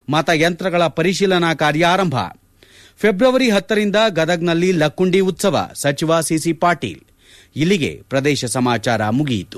ಮತಯಂತ್ರಗಳ ಪರಿಶೀಲನಾ ಕಾರ್ಯ ಆರಂಭ ಫೆಬ್ರವರಿ ಹತ್ತರಿಂದ ಗದಗ್ನಲ್ಲಿ ಲಕ್ಕುಂಡಿ ಉತ್ಸವ ಸಚಿವ ಸಿಸಿ ಪಾಟೀಲ್ ಇಲ್ಲಿಗೆ ಪ್ರದೇಶ ಸಮಾಚಾರ ಮುಗಿಯಿತು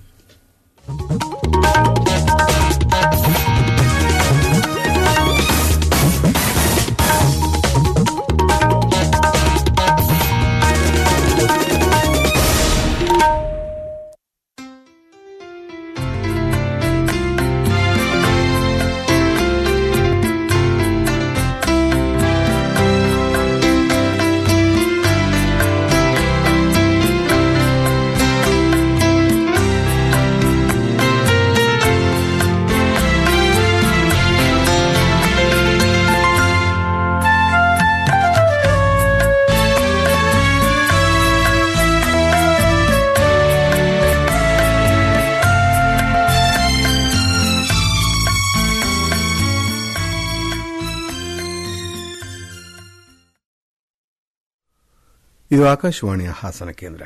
ಇದು ಆಕಾಶವಾಣಿಯ ಹಾಸನ ಕೇಂದ್ರ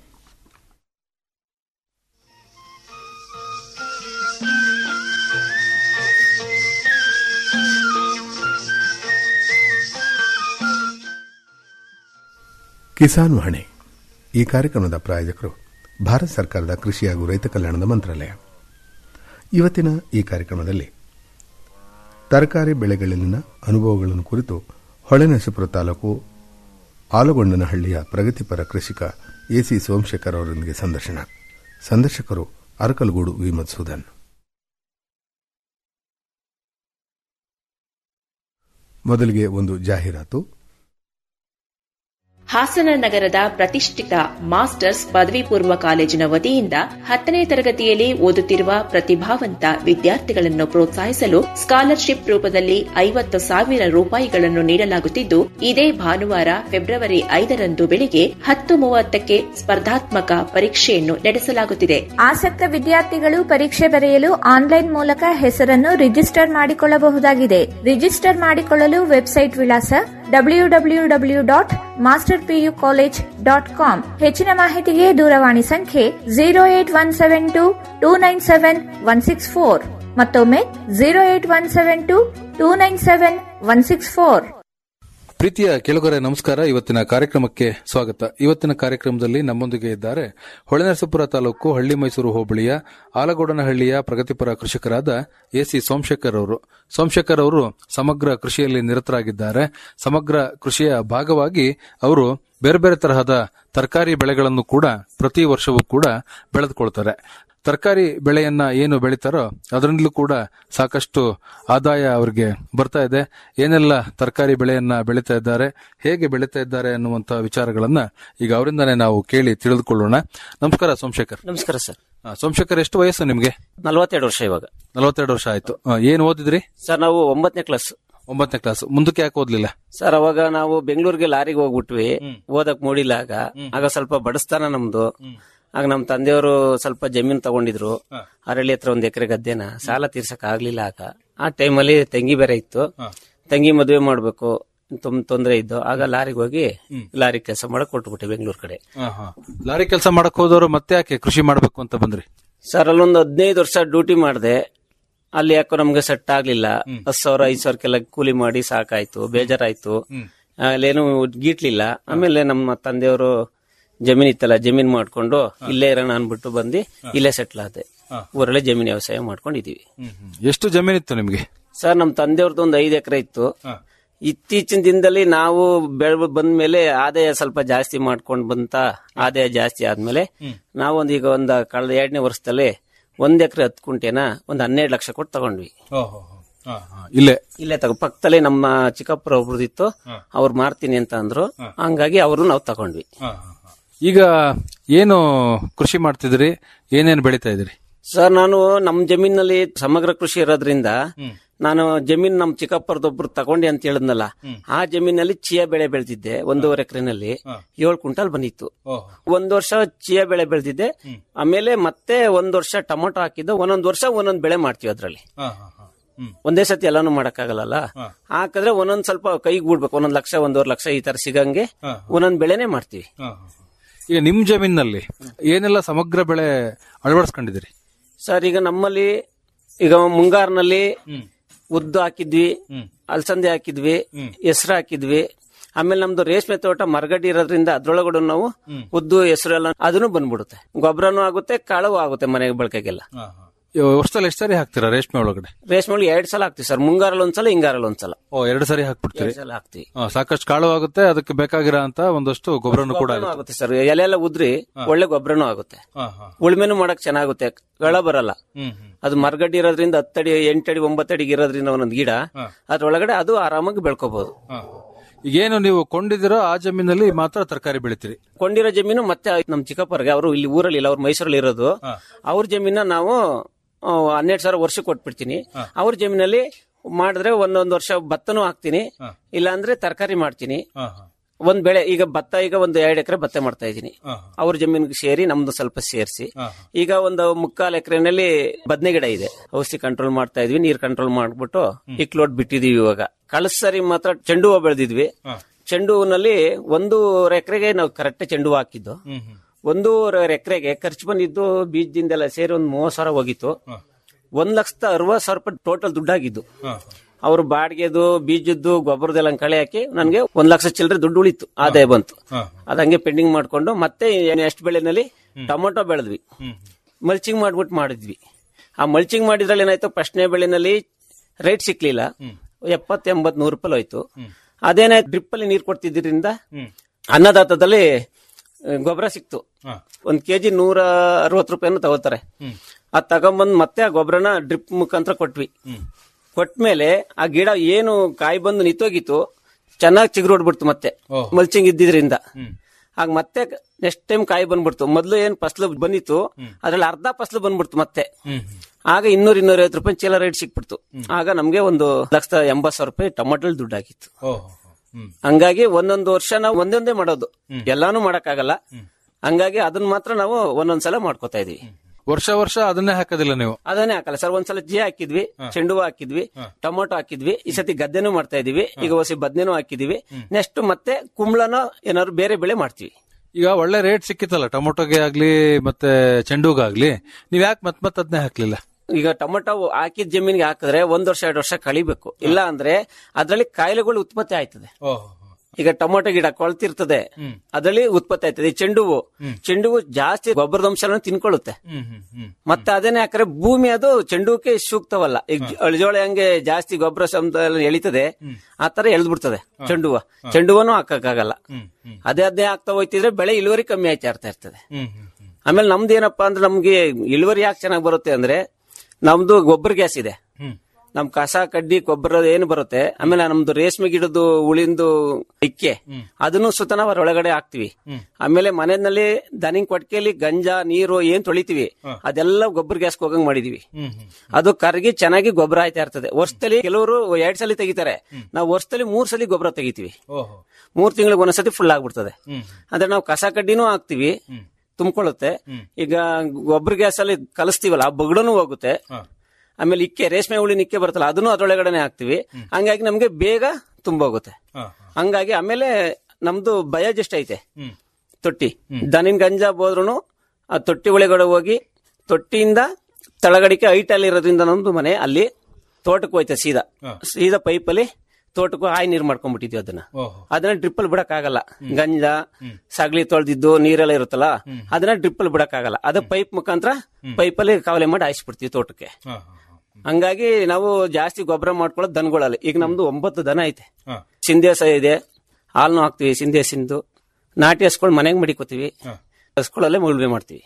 ಕಿಸಾನ್ ವಾಣಿ ಈ ಕಾರ್ಯಕ್ರಮದ ಪ್ರಾಯೋಜಕರು ಭಾರತ ಸರ್ಕಾರದ ಕೃಷಿ ಹಾಗೂ ರೈತ ಕಲ್ಯಾಣದ ಮಂತ್ರಾಲಯ ಇವತ್ತಿನ ಈ ಕಾರ್ಯಕ್ರಮದಲ್ಲಿ ತರಕಾರಿ ಬೆಳೆಗಳಲ್ಲಿನ ಅನುಭವಗಳನ್ನು ಕುರಿತು ಹೊಳೆನರಸೀಪುರ ತಾಲೂಕು ಆಲಗೊಂಡನಹಳ್ಳಿಯ ಪ್ರಗತಿಪರ ಕೃಷಿಕ ಎಸಿ ಸೋಮಶೇಖರ್ ಅವರೊಂದಿಗೆ ಸಂದರ್ಶನ ಸಂದರ್ಶಕರು ಅರಕಲಗೂಡು ವಿ ಮಧುಸೂದನ್ ಮೊದಲಿಗೆ ಒಂದು ಜಾಹೀರಾತು ಹಾಸನ ನಗರದ ಪ್ರತಿಷ್ಠಿತ ಮಾಸ್ಟರ್ಸ್ ಪದವಿ ಪೂರ್ವ ಕಾಲೇಜಿನ ವತಿಯಿಂದ ಹತ್ತನೇ ತರಗತಿಯಲ್ಲಿ ಓದುತ್ತಿರುವ ಪ್ರತಿಭಾವಂತ ವಿದ್ಯಾರ್ಥಿಗಳನ್ನು ಪ್ರೋತ್ಸಾಹಿಸಲು ಸ್ಕಾಲರ್ಶಿಪ್ ರೂಪದಲ್ಲಿ ಐವತ್ತು ಸಾವಿರ ರೂಪಾಯಿಗಳನ್ನು ನೀಡಲಾಗುತ್ತಿದ್ದು ಇದೇ ಭಾನುವಾರ ಫೆಬ್ರವರಿ ಐದರಂದು ಬೆಳಿಗ್ಗೆ ಹತ್ತು ಮೂವತ್ತಕ್ಕೆ ಸ್ಪರ್ಧಾತ್ಮಕ ಪರೀಕ್ಷೆಯನ್ನು ನಡೆಸಲಾಗುತ್ತಿದೆ ಆಸಕ್ತ ವಿದ್ಯಾರ್ಥಿಗಳು ಪರೀಕ್ಷೆ ಬರೆಯಲು ಆನ್ಲೈನ್ ಮೂಲಕ ಹೆಸರನ್ನು ರಿಜಿಸ್ಟರ್ ಮಾಡಿಕೊಳ್ಳಬಹುದಾಗಿದೆ ರಿಜಿಸ್ಟರ್ ಮಾಡಿಕೊಳ್ಳಲು ವೆಬ್ಸೈಟ್ ವಿಳಾಸ W W W dot master PU college dot com ಹೆಚ್ಚಿನ ಮಾಹಿತಿಗೆ ದೂರವಾಣಿ ಸಂಖ್ಯೆ zero eight one seven two two nine seven one six four ಮತ್ತೊಮ್ಮೆ zero eight one seven two two nine seven one six four ಪ್ರೀತಿಯ ಕೆಳಗರೆ ನಮಸ್ಕಾರ ಇವತ್ತಿನ ಕಾರ್ಯಕ್ರಮಕ್ಕೆ ಸ್ವಾಗತ ಇವತ್ತಿನ ಕಾರ್ಯಕ್ರಮದಲ್ಲಿ ನಮ್ಮೊಂದಿಗೆ ಇದ್ದಾರೆ ಹೊಳೆನರಸೀಪುರ ತಾಲೂಕು ಹಳ್ಳಿ ಮೈಸೂರು ಹೋಬಳಿಯ ಆಲಗೋಡನಹಳ್ಳಿಯ ಪ್ರಗತಿಪರ ಕೃಷಿಕರಾದ ಎಸಿ ಸೋಮಶೇಖರ್ ಅವರು ಸೋಮಶೇಖರ್ ಅವರು ಸಮಗ್ರ ಕೃಷಿಯಲ್ಲಿ ನಿರತರಾಗಿದ್ದಾರೆ ಸಮಗ್ರ ಕೃಷಿಯ ಭಾಗವಾಗಿ ಅವರು ಬೇರೆ ಬೇರೆ ತರಹದ ತರಕಾರಿ ಬೆಳೆಗಳನ್ನು ಕೂಡ ಪ್ರತಿ ವರ್ಷವೂ ಕೂಡ ಬೆಳೆದುಕೊಳ್ತಾರೆ ತರಕಾರಿ ಬೆಳೆಯನ್ನ ಏನು ಬೆಳಿತಾರೋ ಅದರಿಂದಲೂ ಕೂಡ ಸಾಕಷ್ಟು ಆದಾಯ ಅವರಿಗೆ ಬರ್ತಾ ಇದೆ ಏನೆಲ್ಲ ತರಕಾರಿ ಬೆಳೆಯನ್ನ ಬೆಳೀತಾ ಇದ್ದಾರೆ ಹೇಗೆ ಬೆಳೀತಾ ಇದ್ದಾರೆ ಅನ್ನುವಂತಹ ವಿಚಾರಗಳನ್ನ ಈಗ ಅವರಿಂದಾನೇ ನಾವು ಕೇಳಿ ತಿಳಿದುಕೊಳ್ಳೋಣ ನಮಸ್ಕಾರ ಸೋಮಶೇಖರ್ ನಮಸ್ಕಾರ ಸರ್ ಆ, ಸೋಮಶೇಖರ್ ಎಷ್ಟು ವಯಸ್ಸು ನಿಮ್ಗೆ ನಲವತ್ತೆರಡು ವರ್ಷ ಇವಾಗ ನಲವತ್ತೆರಡು ವರ್ಷ ಆಯ್ತು ಆ, ಏನ್ ಓದಿದ್ರಿ ಸರ್ ನಾವು ಒಂಬತ್ತನೇ ಕ್ಲಾಸ್ ಒಂಬತ್ತನೇ ಕ್ಲಾಸ್ ಮುಂದಕ್ಕೆ ಯಾಕೆ ಓದ್ಲಿಲ್ಲ ಸರ್ ಅವಾಗ ನಾವು ಬೆಂಗಳೂರಿಗೆ ಲಾರಿಗೆ ಹೋಗ್ಬಿಟ್ವಿ ಓದಕ್ ಮೂಡಿಲ್ಲ ಆಗ ಆಗ ಸ್ವಲ್ಪ ಬಡಸ್ತಾನ ನಮ್ದು ಆಗ ನಮ್ ತಂದೆಯವರು ಸ್ವಲ್ಪ ಜಮೀನ್ ತಗೊಂಡಿದ್ರು ಅರಳಿ ಹತ್ರ ಒಂದ್ ಎಕರೆ ಗದ್ದೆನ ಸಾಲ ತೀರ್ಸಕ್ ಆಗ್ಲಿಲ್ಲ ಆಗ ಆ ಟೈಮಲ್ಲಿ ತಂಗಿ ಬೇರೆ ಇತ್ತು ತಂಗಿ ಮದುವೆ ಮಾಡ್ಬೇಕು ತುಂಬ ತೊಂದ್ರೆ ಇದ್ದು ಆಗ ಲಾರಿಗೆ ಹೋಗಿ ಲಾರಿ ಕೆಲಸ ಮಾಡಕ್ ಕೊಟ್ಬಿಟ್ಟೆ ಬೆಂಗಳೂರು ಕಡೆ ಆ, ಹಾ. ಲಾರಿ ಕೆಲಸ ಮಾಡಕ್ ಹೋದವರು ಮತ್ತೆ ಯಾಕೆ ಕೃಷಿ ಮಾಡ್ಬೇಕು ಅಂತ ಬಂದ್ರಿ ಸರ್ ಅಲ್ಲೊಂದು ಹದಿನೈದು ವರ್ಷ ಡ್ಯೂಟಿ ಮಾಡಿದೆ ಅಲ್ಲಿ ಯಾಕೋ ನಮ್ಗೆ ಸೆಟ್ ಆಗ್ಲಿಲ್ಲ ಹತ್ತು ಸಾವಿರ ಐದು ಸಾವಿರಕ್ಕೆಲ್ಲ ಕೂಲಿ ಮಾಡಿ ಸಾಕಾಯ್ತು ಬೇಜಾರಾಯ್ತು ಅಲ್ಲೇನು ಗೀಟ್ಲಿಲ್ಲ ಆಮೇಲೆ ನಮ್ಮ ತಂದೆಯವರು ಜಮೀನ್ ಇತ್ತಲ್ಲ ಜಮೀನ್ ಮಾಡ್ಕೊಂಡು ಇಲ್ಲೇ ಇರೋಣ ಅನ್ಬಿಟ್ಟು ಬಂದು ಇಲ್ಲೇ ಸೆಟ್ಲ್ ಆದೆ ಊರಲ್ಲೇ ಜಮೀನ್ ವ್ಯವಸಾಯ ಮಾಡ್ಕೊಂಡಿದೀವಿ ಎಷ್ಟು ಜಮೀನಿತ್ತು ನಿಮ್ಗೆ ಸರ್ ನಮ್ಮ ತಂದೆಯವ್ರದ್ದು ಒಂದು ಐದು ಎಕರೆ ಇತ್ತು ಇತ್ತೀಚಿನ ದಿನದಲ್ಲಿ ನಾವು ಬೆಳೆ ಬಂದ್ಮೇಲೆ ಆದಾಯ ಸ್ವಲ್ಪ ಜಾಸ್ತಿ ಮಾಡ್ಕೊಂಡ್ ಬಂತ ಆದಾಯ ಜಾಸ್ತಿ ಆದ್ಮೇಲೆ ನಾವೊಂದು ಈಗ ಒಂದ್ ಕಳೆದ ಎರಡನೇ ವರ್ಷದಲ್ಲಿ ಒಂದ್ ಎಕರೆ ಹತ್ತು ಕುಂಟೆನ ಒಂದ್ ಹನ್ನೆರಡು ಲಕ್ಷ ಕೊಟ್ಟು ತಗೊಂಡ್ವಿ ಇಲ್ಲೇ ಇಲ್ಲೇ ತಗೋ ಪಕ್ಕದಲ್ಲೇ ನಮ್ಮ ಚಿಕ್ಕಪ್ಪರ ಒಬ್ರದಿತ್ತು ಅವ್ರು ಮಾರ್ತೀನಿ ಅಂತ ಅಂದ್ರು ಹಂಗಾಗಿ ಅವರು ನಾವು ತಗೊಂಡ್ವಿ ಈಗ ಏನು ಕೃಷಿ ಮಾಡ್ತಿದ್ರಿ ಏನೇನ್ ಬೆಳಿತಾ ಇದ್ರಿ ಸರ್ ನಾನು ನಮ್ ಜಮೀನಲ್ಲಿ ಸಮಗ್ರ ಕೃಷಿ ಇರೋದ್ರಿಂದ ನಾನು ಜಮೀನ್ ನಮ್ ಚಿಕ್ಕಪ್ಪರದೊಬ್ರು ತಗೊಂಡಿ ಅಂತ ಹೇಳಿದ್ನಲ್ಲ ಆ ಜಮೀನಲ್ಲಿ ಚಿಯಾ ಬೆಳೆ ಬೆಳೆದಿದ್ದೆ ಒಂದೂವರೆ ಎಕರೆನಲ್ಲಿ ಏಳು ಕ್ವಿಂಟಲ್ ಬಂದಿತ್ತು ಒಂದ್ ವರ್ಷ ಚಿಯಾ ಬೆಳೆ ಬೆಳೆದಿದ್ದೆ ಆಮೇಲೆ ಮತ್ತೆ ಒಂದ್ ವರ್ಷ ಟೊಮೊಟೊ ಹಾಕಿದ್ದು ಒಂದೊಂದ್ ವರ್ಷ ಒಂದೊಂದ್ ಬೆಳೆ ಮಾಡ್ತೀವಿ ಅದ್ರಲ್ಲಿ ಒಂದೇ ಸತಿ ಎಲ್ಲಾನು ಮಾಡಕ್ಕಾಗಲ್ಲ ಹಾಕಿದ್ರೆ ಒಂದೊಂದ್ ಸ್ವಲ್ಪ ಕೈಗೆ ಬಿಡ್ಬೇಕು ಒಂದೊಂದ್ ಲಕ್ಷ ಒಂದೂವರೆ ಲಕ್ಷ ಈ ತರ ಸಿಗಂಗೆ ಒಂದೊಂದ್ ಬೆಳೆನೆ ಮಾಡ್ತೀವಿ ಈಗ ನಿಮ್ ಜಮೀನಲ್ಲಿ ಏನೆಲ್ಲ ಸಮಗ್ರ ಬೆಳೆ ಅಳವಡಿಸ್ಕೊಂಡಿದ್ದೀರಿ ಸರ್ ಈಗ ನಮ್ಮಲ್ಲಿ ಈಗ ಮುಂಗಾರಿನಲ್ಲಿ ಉದ್ದು ಹಾಕಿದ್ವಿ ಅಲಸಂದೆ ಹಾಕಿದ್ವಿ ಹೆಸರು ಹಾಕಿದ್ವಿ ಆಮೇಲೆ ನಮ್ದು ರೇಷ್ಮೆ ತೋಟ ಮರಗಡ್ಡಿ ಇರೋದ್ರಿಂದ ಅದ್ರೊಳಗಡೆ ನಾವು ಉದ್ದು ಹೆಸರು ಎಲ್ಲ ಅದನ್ನು ಬಂದ್ಬಿಡುತ್ತೆ ಗೊಬ್ಬರನೂ ಆಗುತ್ತೆ ಕಾಳು ಆಗುತ್ತೆ ಮನೆಗೆ ಬಳಕೆಗೆಲ್ಲ ವರ್ಷದಲ್ಲಿ ಎಷ್ಟು ಸರಿ ಹಾಕ್ತೀರಾ ರೇಷ್ಮೆ ಒಳಗಡೆ ರೇಷ್ಮೆ ಒಳಗೆ ಎರಡ್ ಸಲ ಹಾಕ್ತಿವಿ ಸರ್ ಮುಂಗಾರಲ್ಲಿ ಒಂದ್ಸಲ ಹಿಂಗಾರಲ್ಲಿ ಒಂದ್ಸಲ ಓ ಎರಡು ಸರಿ ಹಾಕ್ಬಿಡ್ತೀರಿ ಎರಡ್ ಸಲ ಹಾಕ್ತಿವಿ ಆ, ಸಾಕಷ್ಟು ಕಾಳು ಆಗುತ್ತೆ ಅದಕ್ಕೆ ಬೇಕಾಗಿರೋ ಅಂತ ಒಂದಷ್ಟು ಗೊಬ್ಬರನು ಕೂಡ ಗೊಬ್ಬರನೂ ಆಗುತ್ತೆ ಸರ್ ಎಲೆ ಎಲ್ಲ ಉದ್ರಿ ಒಳ್ಳೆ ಗೊಬ್ಬರನೂ ಆಗುತ್ತೆ ಉಳ್ಮೆನೂ ಮಾಡಕ್ ಚೆನ್ನಾಗುತ್ತೆ ಗಳ ಬರಲ್ಲ ಅದು ಮರಗಡ್ಡಿ ಇರೋದ್ರಿಂದ ಹತ್ತಡಿ ಎಂಟಡಿ ಒಂಬತ್ತಡಿಗೆ ಇರೋದ್ರಿಂದ ಒಂದೊಂದು ಗಿಡ ಅದ್ರೊಳಗಡೆ ಅದು ಆರಾಮಾಗಿ ಬೆಳ್ಕೋಬಹುದು ಈಗೇನು ನೀವು ಕೊಂಡಿದಿರೋ ಆ ಜಮೀನಲ್ಲಿ ಮಾತ್ರ ತರಕಾರಿ ಬೆಳಿತೀರಿ ಕೊಂಡಿರೋ ಜಮೀನು ಮತ್ತೆ ನಮ್ ಚಿಕ್ಕಪ್ಪರಿಗೆ ಅವರು ಇಲ್ಲಿ ಊರಲ್ಲಿ ಇಲ್ಲ ಅವ್ರು ಮೈಸೂರಲ್ಲಿ ಇರೋದು ಅವ್ರ ಜಮೀನ ನಾವು ಆ, ಹನ್ನೆರಡು ಸಾವಿರ ವರ್ಷ ಕೊಟ್ಬಿಡ್ತೀನಿ ಅವ್ರ ಜಮೀನಲ್ಲಿ ಮಾಡಿದ್ರೆ ಒಂದೊಂದು ವರ್ಷ ಭತ್ತನೂ ಹಾಕ್ತೀನಿ ಇಲ್ಲ ಅಂದ್ರೆ ತರಕಾರಿ ಮಾಡ್ತೀನಿ ಒಂದ್ ಬೆಳೆ ಈಗ ಭತ್ತ ಈಗ ಒಂದು ಎರಡು ಎಕರೆ ಭತ್ತ ಮಾಡ್ತಾ ಇದ್ದೀನಿ ಅವ್ರ ಜಮೀನಿಗೆ ಸೇರಿ ನಮ್ದು ಸ್ವಲ್ಪ ಸೇರಿಸಿ ಈಗ ಒಂದು ಮುಕ್ಕಾಲ್ ಎಕರೆನಲ್ಲಿ ಬದನೆ ಗಿಡ ಇದೆ ಔಷಧಿ ಕಂಟ್ರೋಲ್ ಮಾಡ್ತಾ ಇದ್ವಿ ನೀರ್ ಕಂಟ್ರೋಲ್ ಮಾಡ್ಬಿಟ್ಟು ಇಕ್ಲೋಟ್ ಬಿಟ್ಟಿದೀವಿ ಇವಾಗ ಕಳೆದ ಸರಿ ಮಾತ್ರ ಚೆಂಡು ಹೂವು ಬೆಳೆದಿದ್ವಿ ಚೆಂಡು ಹೂವಿನಲ್ಲಿ ಒಂದೂವರೆ ಎಕರೆಗೆ ನಾವು ಕರೆಕ್ಟ್ ಚೆಂಡು ಹೂವು ಹಾಕಿದ್ದು ಒಂದೂವರೆ ಎಕರೆಗೆ ಖರ್ಚು ಬಂದಿದ್ದು ಬೀಜದಿಂದೆಲ್ಲ ಸೇರಿ ಒಂದ್ ಮೂವತ್ ಸಾವಿರ ಹೋಗಿತ್ತು ಒಂದ್ ಲಕ್ಷದ ಅರವತ್ ಸಾವಿರ ರೂಪಾಯಿ ಟೋಟಲ್ ದುಡ್ಡಾಗಿದ್ದು ಅವ್ರ ಬಾಡಿಗೆದು ಬೀಜದ್ದು ಗೊಬ್ಬರದೆಲ್ಲ ಕಳೆ ಹಾಕಿ ನನ್ಗೆ ಒಂದ್ ಲಕ್ಷ ಚಿಲ್ಲರೆ ದುಡ್ಡು ಉಳಿತು ಆದಾಯ ಬಂತು ಅದ್ ಹಂಗೆ ಪೆಂಡಿಂಗ್ ಮಾಡ್ಕೊಂಡು ಮತ್ತೆ ನೆಕ್ಸ್ಟ್ ಬೆಳೆನಲ್ಲಿ ಟೊಮೊಟೊ ಬೆಳೆದ್ವಿ ಮಲ್ಚಿಂಗ್ ಮಾಡ್ಬಿಟ್ಟು ಮಾಡಿದ್ವಿ ಆ ಮಲ್ಚಿಂಗ್ ಮಾಡಿದ್ರಲ್ಲಿ ಏನಾಯ್ತು ಫಸ್ಟ್ನೇ ಬೆಳೆನಲ್ಲಿ ರೇಟ್ ಸಿಕ್ಲಿಲ್ಲ ಎಪ್ಪತ್ ಎಂಬತ್ ನೂರು ರೂಪಾಯಿ ಹೋಯ್ತು ಅದೇನಾಯ್ತು ಡ್ರಿಪ್ ಅಲ್ಲಿ ನೀರ್ ಕೊಡ್ತಿದ್ರಿಂದ ಅನ್ನದಾತದಲ್ಲಿ ಗೊಬ್ಬರ ಸಿಕ್ತು ಒಂದ್ ಕೆಜಿ ನೂರ ಅರವತ್ತು ರೂಪಾಯಿನೂ ತಗೋತಾರೆ ಅದ್ ತಗೊಂಬಂದ್ ಮತ್ತೆ ಆ ಗೊಬ್ಬರನ ಡ್ರಿಪ್ ಮುಖಾಂತರ ಕೊಟ್ವಿ ಕೊಟ್ಮೇಲೆ ಆ ಗಿಡ ಏನು ಕಾಯಿ ಬಂದು ನಿಂತೋಗಿತ್ತು ಚೆನ್ನಾಗಿ ಚಿಗುರೊಡ್ಬಿಡ್ತು ಮತ್ತೆ ಮಲ್ಚಿಂಗ್ ಇದ್ದಿದ್ರಿಂದ ಆಗ ಮತ್ತೆ ನೆಕ್ಸ್ಟ್ ಟೈಮ್ ಕಾಯಿ ಬಂದ್ಬಿಡ್ತು ಮೊದ್ಲು ಏನ್ ಫಸ್ಲು ಬಂದಿತ್ತು ಅದ್ರಲ್ಲಿ ಅರ್ಧ ಫಸ್ಲು ಬಂದ್ಬಿಡ್ತು ಮತ್ತೆ ಆಗ ಇನ್ನೂರ ಇನ್ನೂರ ಐವತ್ತು ರೂಪಾಯಿ ಚೀಲ ರೇಟ್ ಸಿಕ್ಬಿಡ್ತು ಆಗ ನಮ್ಗೆ ಒಂದು ಲಕ್ಷದ ಎಂಬತ್ ಸಾವಿರ ರೂಪಾಯಿ ಟೊಮೆಟೊ ದುಡ್ಡು ಆಗಿತ್ತು ಹಂಗಾಗಿ ಒಂದೊಂದು ವರ್ಷ ನಾವು ಒಂದೊಂದೇ ಮಾಡೋದು ಎಲ್ಲಾನು ಮಾಡಕ್ಕಾಗಲ್ಲ ಹಂಗಾಗಿ ಅದನ್ನ ಮಾತ್ರ ನಾವು ಒಂದೊಂದ್ಸಲ ಮಾಡ್ಕೋತಾ ಇದೀವಿ ವರ್ಷ ವರ್ಷ ಅದನ್ನೇ ಹಾಕೋದಿಲ್ಲ ನೀವು ಅದನ್ನೇ ಹಾಕಲ್ಲ ಸರ್ ಒಂದ್ಸಲ ಜಿ ಹಾಕಿದ್ವಿ ಚೆಂಡು ಹೂವು ಹಾಕಿದ್ವಿ ಟೊಮೊಟೊ ಹಾಕಿದ್ವಿ ಈ ಸತಿ ಗದ್ದೆನೂ ಮಾಡ್ತಾ ಇದೀವಿ ಈಗ ಹೊಸಿ ಬದ್ನೆನೂ ಹಾಕಿದೀವಿ ನೆಕ್ಸ್ಟ್ ಮತ್ತೆ ಕುಂಬಳನೋ ಏನಾದ್ರು ಬೇರೆ ಬೆಳೆ ಮಾಡ್ತೀವಿ ಈಗ ಒಳ್ಳೆ ರೇಟ್ ಸಿಕ್ಕಿತ್ತಲ್ಲ ಟೊಮೊಟೊಗೆ ಆಗ್ಲಿ ಮತ್ತೆ ಚೆಂಡುಗಾಗ್ಲಿ ನೀವ್ ಯಾಕೆ ಮತ್ ಮತ್ ಅದನ್ನೇ ಹಾಕ್ಲಿಲ್ಲ ಈಗ ಟೊಮೊಟೊ ಹಾಕಿದ ಜಮೀನಿಗೆ ಹಾಕಿದ್ರೆ ಒಂದ್ ವರ್ಷ ಎರಡು ವರ್ಷ ಕಳಿಬೇಕು ಇಲ್ಲ ಅಂದ್ರೆ ಅದ್ರಲ್ಲಿ ಕಾಯಿಲೆಗಳು ಉತ್ಪತ್ತಿ ಆಯ್ತದೆ ಈಗ ಟೊಮೊಟೊ ಗಿಡ ಕೊಳ್ತಿರ್ತದೆ ಅದರಲ್ಲಿ ಉತ್ಪತ್ತಿ ಆಯ್ತದೆ ಈ ಚೆಂಡು ಹೂವು ಚೆಂಡು ಹೂವು ಜಾಸ್ತಿ ಗೊಬ್ಬರದ ಅಂಶನ ತಿನ್ಕೊಳ್ಳುತ್ತೆ ಮತ್ತೆ ಅದನ್ನೇ ಹಾಕಿದ್ರೆ ಭೂಮಿ ಅದು ಚೆಂಡುಕ್ಕೆ ಸೂಕ್ತವಲ್ಲ ಈಗ ಅಳಿಜೋಳ ಹೆಂಗೆ ಜಾಸ್ತಿ ಗೊಬ್ಬರ ಸಂತ ಎಳಿತದೆ ಆ ತರ ಎಳ್ದ್ ಬಿಡ್ತದೆ ಚೆಂಡು ಹೂವ ಚೆಂಡು ಹೂವನು ಹಾಕಕ್ಕಾಗಲ್ಲ ಅದೇ ಅದೇ ಆಗ್ತಾ ಹೋಯ್ತಿದ್ರೆ ಬೆಳೆ ಇಳುವರಿ ಕಮ್ಮಿ ಆಯ್ತಾ ಇರ್ತಾ ಇರ್ತದೆ ಆಮೇಲೆ ನಮ್ದು ಏನಪ್ಪಾ ಅಂದ್ರೆ ನಮ್ಗೆ ಇಳುವರಿ ಯಾಕೆ ಚೆನ್ನಾಗಿ ಬರುತ್ತೆ ಅಂದ್ರೆ ನಮ್ದು ಗೊಬ್ಬರ ಗ್ಯಾಸ್ ಇದೆ ನಮ್ ಕಸ ಕಡ್ಡಿ ಗೊಬ್ಬರ ಏನು ಬರುತ್ತೆ ಆಮೇಲೆ ನಮ್ದು ರೇಷ್ಮೆ ಗಿಡದ್ದು ಉಳಿಂದು ಇಕ್ಕೆ ಅದನ್ನು ಸುತ್ತ ನಾವು ಒಳಗಡೆ ಹಾಕ್ತಿವಿ ಆಮೇಲೆ ಮನೆಯಲ್ಲಿ ದನಿಂಗ್ ಕೊಟ್ಕೆಲಿ ಗಂಜಾ ನೀರು ಏನ್ ತೊಳಿತೀವಿ ಅದೆಲ್ಲ ಗೊಬ್ಬರ ಗ್ಯಾಸ್ ಹೋಗಂಗ್ ಮಾಡಿದೀವಿ ಅದು ಕರಗಿ ಚೆನ್ನಾಗಿ ಗೊಬ್ಬರ ಆಯ್ತಾ ಇರ್ತದೆ ವರ್ಷದಲ್ಲಿ ಕೆಲವರು ಎರಡ್ ಸಲ ತೆಗಿತಾರೆ ನಾವು ವರ್ಷದಲ್ಲಿ ಮೂರ್ ಸಲ ಗೊಬ್ಬರ ತೆಗಿತೀವಿ ಮೂರ್ ತಿಂಗಳಿಗೆ ಒಂದ್ಸತಿ ಫುಲ್ ಆಗ್ಬಿಡ್ತದೆ ಅಂದ್ರೆ ನಾವು ಕಸ ಕಡ್ಡಿನೂ ಹಾಕ್ತಿವಿ ತುಂಬಿಕೊಳ್ಳುತ್ತೆ ಈಗ ಗೊಬ್ಬರ ಗ್ಯಾಸ್ ಅಲ್ಲಿ ಕಲಿಸ್ತೀವಲ್ಲ ಆ ಬಗಡನು ಹೋಗುತ್ತೆ ಆಮೇಲೆ ಇಕ್ಕೆ ರೇಷ್ಮೆ ಹುಳಿ ನಿಕ್ಕೆ ಬರುತ್ತಲ್ಲ ಅದನ್ನು ಅದ್ರೊಳಗಡೆನೆ ಹಾಕ್ತಿವಿ ಹಂಗಾಗಿ ನಮ್ಗೆ ಬೇಗ ತುಂಬೋಗುತ್ತೆ ಹಂಗಾಗಿ ಆಮೇಲೆ ನಮ್ದು ಬಯೋಜೆಸ್ಟ್ ಐತೆ ತೊಟ್ಟಿ ದನಿನ್ ಗಂಜಾ ಹೋದ್ರು ಆ ತೊಟ್ಟಿ ಒಳಗಡೆ ಹೋಗಿ ತೊಟ್ಟಿಯಿಂದ ತಳಗಡಿಕೆ ಹೈಟ್ ಅಲ್ಲಿ ಇರೋದ್ರಿಂದ ನಮ್ದು ಮನೆ ಅಲ್ಲಿ ತೋಟಕ್ಕೆ ಹೋಯ್ತೆ ಸೀದಾ ಸೀದಾ ಪೈಪಲ್ಲಿ ತೋಟಕ್ಕೂ ಹಾಯಿ ನೀರ್ ಮಾಡ್ಕೊಂಡ್ಬಿಟ್ಟಿದ್ವಿ ಅದನ್ನ ಅದನ್ನ ಡ್ರಿಪ್ಪಲ್ಲಿ ಬಿಡಕ್ ಆಗಲ್ಲ ಗಂಜಾ ಸಗಳಿ ತೊಳೆದಿದ್ದು ನೀರೆಲ್ಲ ಇರುತ್ತಲ್ಲ ಅದನ್ನ ಡ್ರಿಪ್ಪಲ್ಲಿ ಬಿಡಕ್ ಆಗಲ್ಲ ಅದ ಪೈಪ್ ಮುಖಾಂತರ ಪೈಪಲ್ಲಿ ಕಾವಲೆ ಮಾಡಿ ಹಾಯಿಸ್ಬಿಡ್ತೀವಿ ತೋಟಕ್ಕೆ ಹಂಗಾಗಿ ನಾವು ಜಾಸ್ತಿ ಗೊಬ್ಬರ ಮಾಡ್ಕೊಳ್ಳೋದು ದನಗಳಲ್ಲಿ ಈಗ ನಮ್ದು ಒಂಬತ್ತು ದನ ಐತೆ ಸಿಂಧೇಸ ಇದೆ ಹಾಲ್ನು ಹಾಕ್ತಿವಿ ಸಿಂಧೇಸಿಂದು ನಾಟಿ ಹಸ್ಗಳು ಮನೆಗೆ ಮಡಿಕೋತೀವಿ ಹಸ್ಗಳಲ್ಲೇ ಉಳುಮೆ ಮಾಡ್ತೀವಿ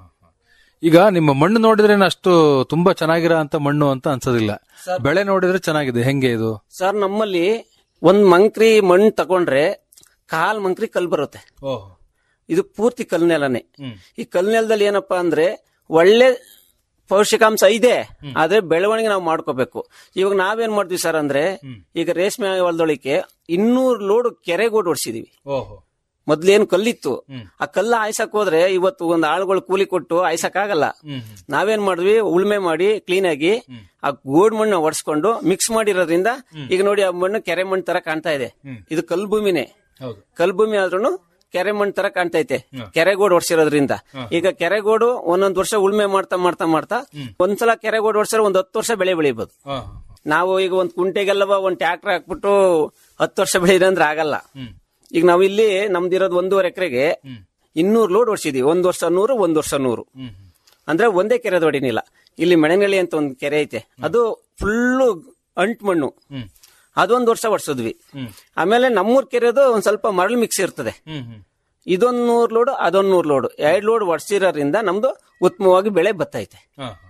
ಈಗ ನಿಮ್ಮ ಮಣ್ಣು ನೋಡಿದ್ರೆ ಅಷ್ಟು ತುಂಬಾ ಚೆನ್ನಾಗಿರೋ ಅಂತ ಮಣ್ಣು ಅಂತ ಅನ್ಸೋದಿಲ್ಲ ಬೆಳೆ ನೋಡಿದ್ರೆ ಚೆನ್ನಾಗಿದೆ ಹೆಂಗೆ ಇದು ಸರ್ ನಮ್ಮಲ್ಲಿ ಒಂದ್ ಮಂಕ್ರಿ ಮಣ್ಣು ತಗೊಂಡ್ರೆ ಕಾಲ್ ಮಂಕ್ರಿ ಕಲ್ ಬರುತ್ತೆ ಇದು ಪೂರ್ತಿ ಕಲ್ನೆಲನೆ ಈ ಕಲ್ನೆಲದಲ್ಲಿ ಏನಪ್ಪಾ ಅಂದ್ರೆ ಒಳ್ಳೆ ಪೌಷ್ಟಿಕಾಂಶ ಇದೆ ಆದ್ರೆ ಬೆಳವಣಿಗೆ ನಾವು ಮಾಡ್ಕೋಬೇಕು ಇವಾಗ ನಾವೇನ್ ಮಾಡ್ತೀವಿ ಸರ್ ಅಂದ್ರೆ ಈಗ ರೇಷ್ಮೆ ಹೊಲದೊಳಿಕೆ ಇನ್ನೂರು ಲೋಡ್ ಕೆರೆಗೋಡ್ ಹೊಡ್ಸಿದೀವಿ ಮೊದ್ಲೇನು ಕಲ್ಲಿತ್ತು ಆ ಕಲ್ಲ ಆಯ್ಸಕ್ ಹೋದ್ರೆ ಇವತ್ತು ಒಂದ್ ಆಳುಗಳು ಕೂಲಿ ಕೊಟ್ಟು ಆಯ್ಸಕ್ ಆಗಲ್ಲ ನಾವೇನ್ ಮಾಡಿದ್ವಿ ಉಳ್ಮೆ ಮಾಡಿ ಕ್ಲೀನ್ ಆಗಿ ಆ ಗೋಡ್ ಮಣ್ಣು ಒಡ್ಸ್ಕೊಂಡು ಮಿಕ್ಸ್ ಮಾಡಿರೋದ್ರಿಂದ ಈಗ ನೋಡಿ ಆ ಮಣ್ಣು ಕೆರೆ ಮಣ್ಣು ತರ ಕಾಣ್ತಾ ಇದೆ ಇದು ಕಲ್ ಭೂಮಿನೇ ಕಲ್ ಭೂಮಿ ಆದ್ರೂ ಕೆರೆ ಮಣ್ಣು ತರ ಕಾಣ್ತೈತೆ ಕೆರೆಗೋಡ್ ಹೊಡ್ಸಿರೋದ್ರಿಂದ ಈಗ ಕೆರೆಗೋಡು ಒಂದೊಂದ್ ವರ್ಷ ಉಳ್ಮೆ ಮಾಡ್ತಾ ಮಾಡ್ತಾ ಮಾಡ್ತಾ ಒಂದ್ಸಲ ಕೆರೆಗೋಡ್ ಹೊಡ್ಸಿದ್ರೆ ಒಂದ್ ಹತ್ತು ವರ್ಷ ಬೆಳೆ ಬೆಳಿಬಹುದು ನಾವು ಈಗ ಒಂದ್ ಕುಂಟೆಗೆಲ್ಲವ ಒಂದ್ ಟ್ರ್ಯಾಕ್ಟರ್ ಹಾಕ್ಬಿಟ್ಟು ಹತ್ತು ವರ್ಷ ಬೆಳೀರಿ ಅಂದ್ರೆ ಆಗಲ್ಲ ಈಗ ನಾವ್ ಇಲ್ಲಿ ನಮ್ದಿರೋದು ಒಂದೂವರೆ ಎಕರೆಗೆ ಇನ್ನೂರು ಲೋಡ್ ಹೊಡ್ಸಿದೀವಿ ಒಂದ್ ವರ್ಷ ನೂರು ಒಂದ್ ವರ್ಷ ನೂರು ಅಂದ್ರೆ ಒಂದೇ ಕೆರೆ ಹೊಡಿನಿಲ್ಲ ಇಲ್ಲಿ ಮೆಣನಳ್ಳಿ ಅಂತ ಒಂದ್ ಕೆರೆ ಐತೆ ಅದು ಫುಲ್ಲು ಅಂಟ್ ಮಣ್ಣು ಅದೊಂದ್ ವರ್ಷ ಹೊಡ್ಸಿದ್ವಿ ಆಮೇಲೆ ನಮ್ಮೂರ್ ಕೆರೆದು ಒಂದ್ ಸ್ವಲ್ಪ ಮರಳು ಮಿಕ್ಸ್ ಇರ್ತದೆ ಇದೊಂದ್ ನೂರ್ ಲೋಡ್ ಅದೊಂದ್ ನೂರ್ ಲೋಡ್ ಎರಡ್ ಲೋಡ್ ಹೊಡ್ಸಿರೋದ್ರಿಂದ ನಮ್ದು ಉತ್ತಮವಾಗಿ ಬೆಳೆ ಬತ್ತೈತೆ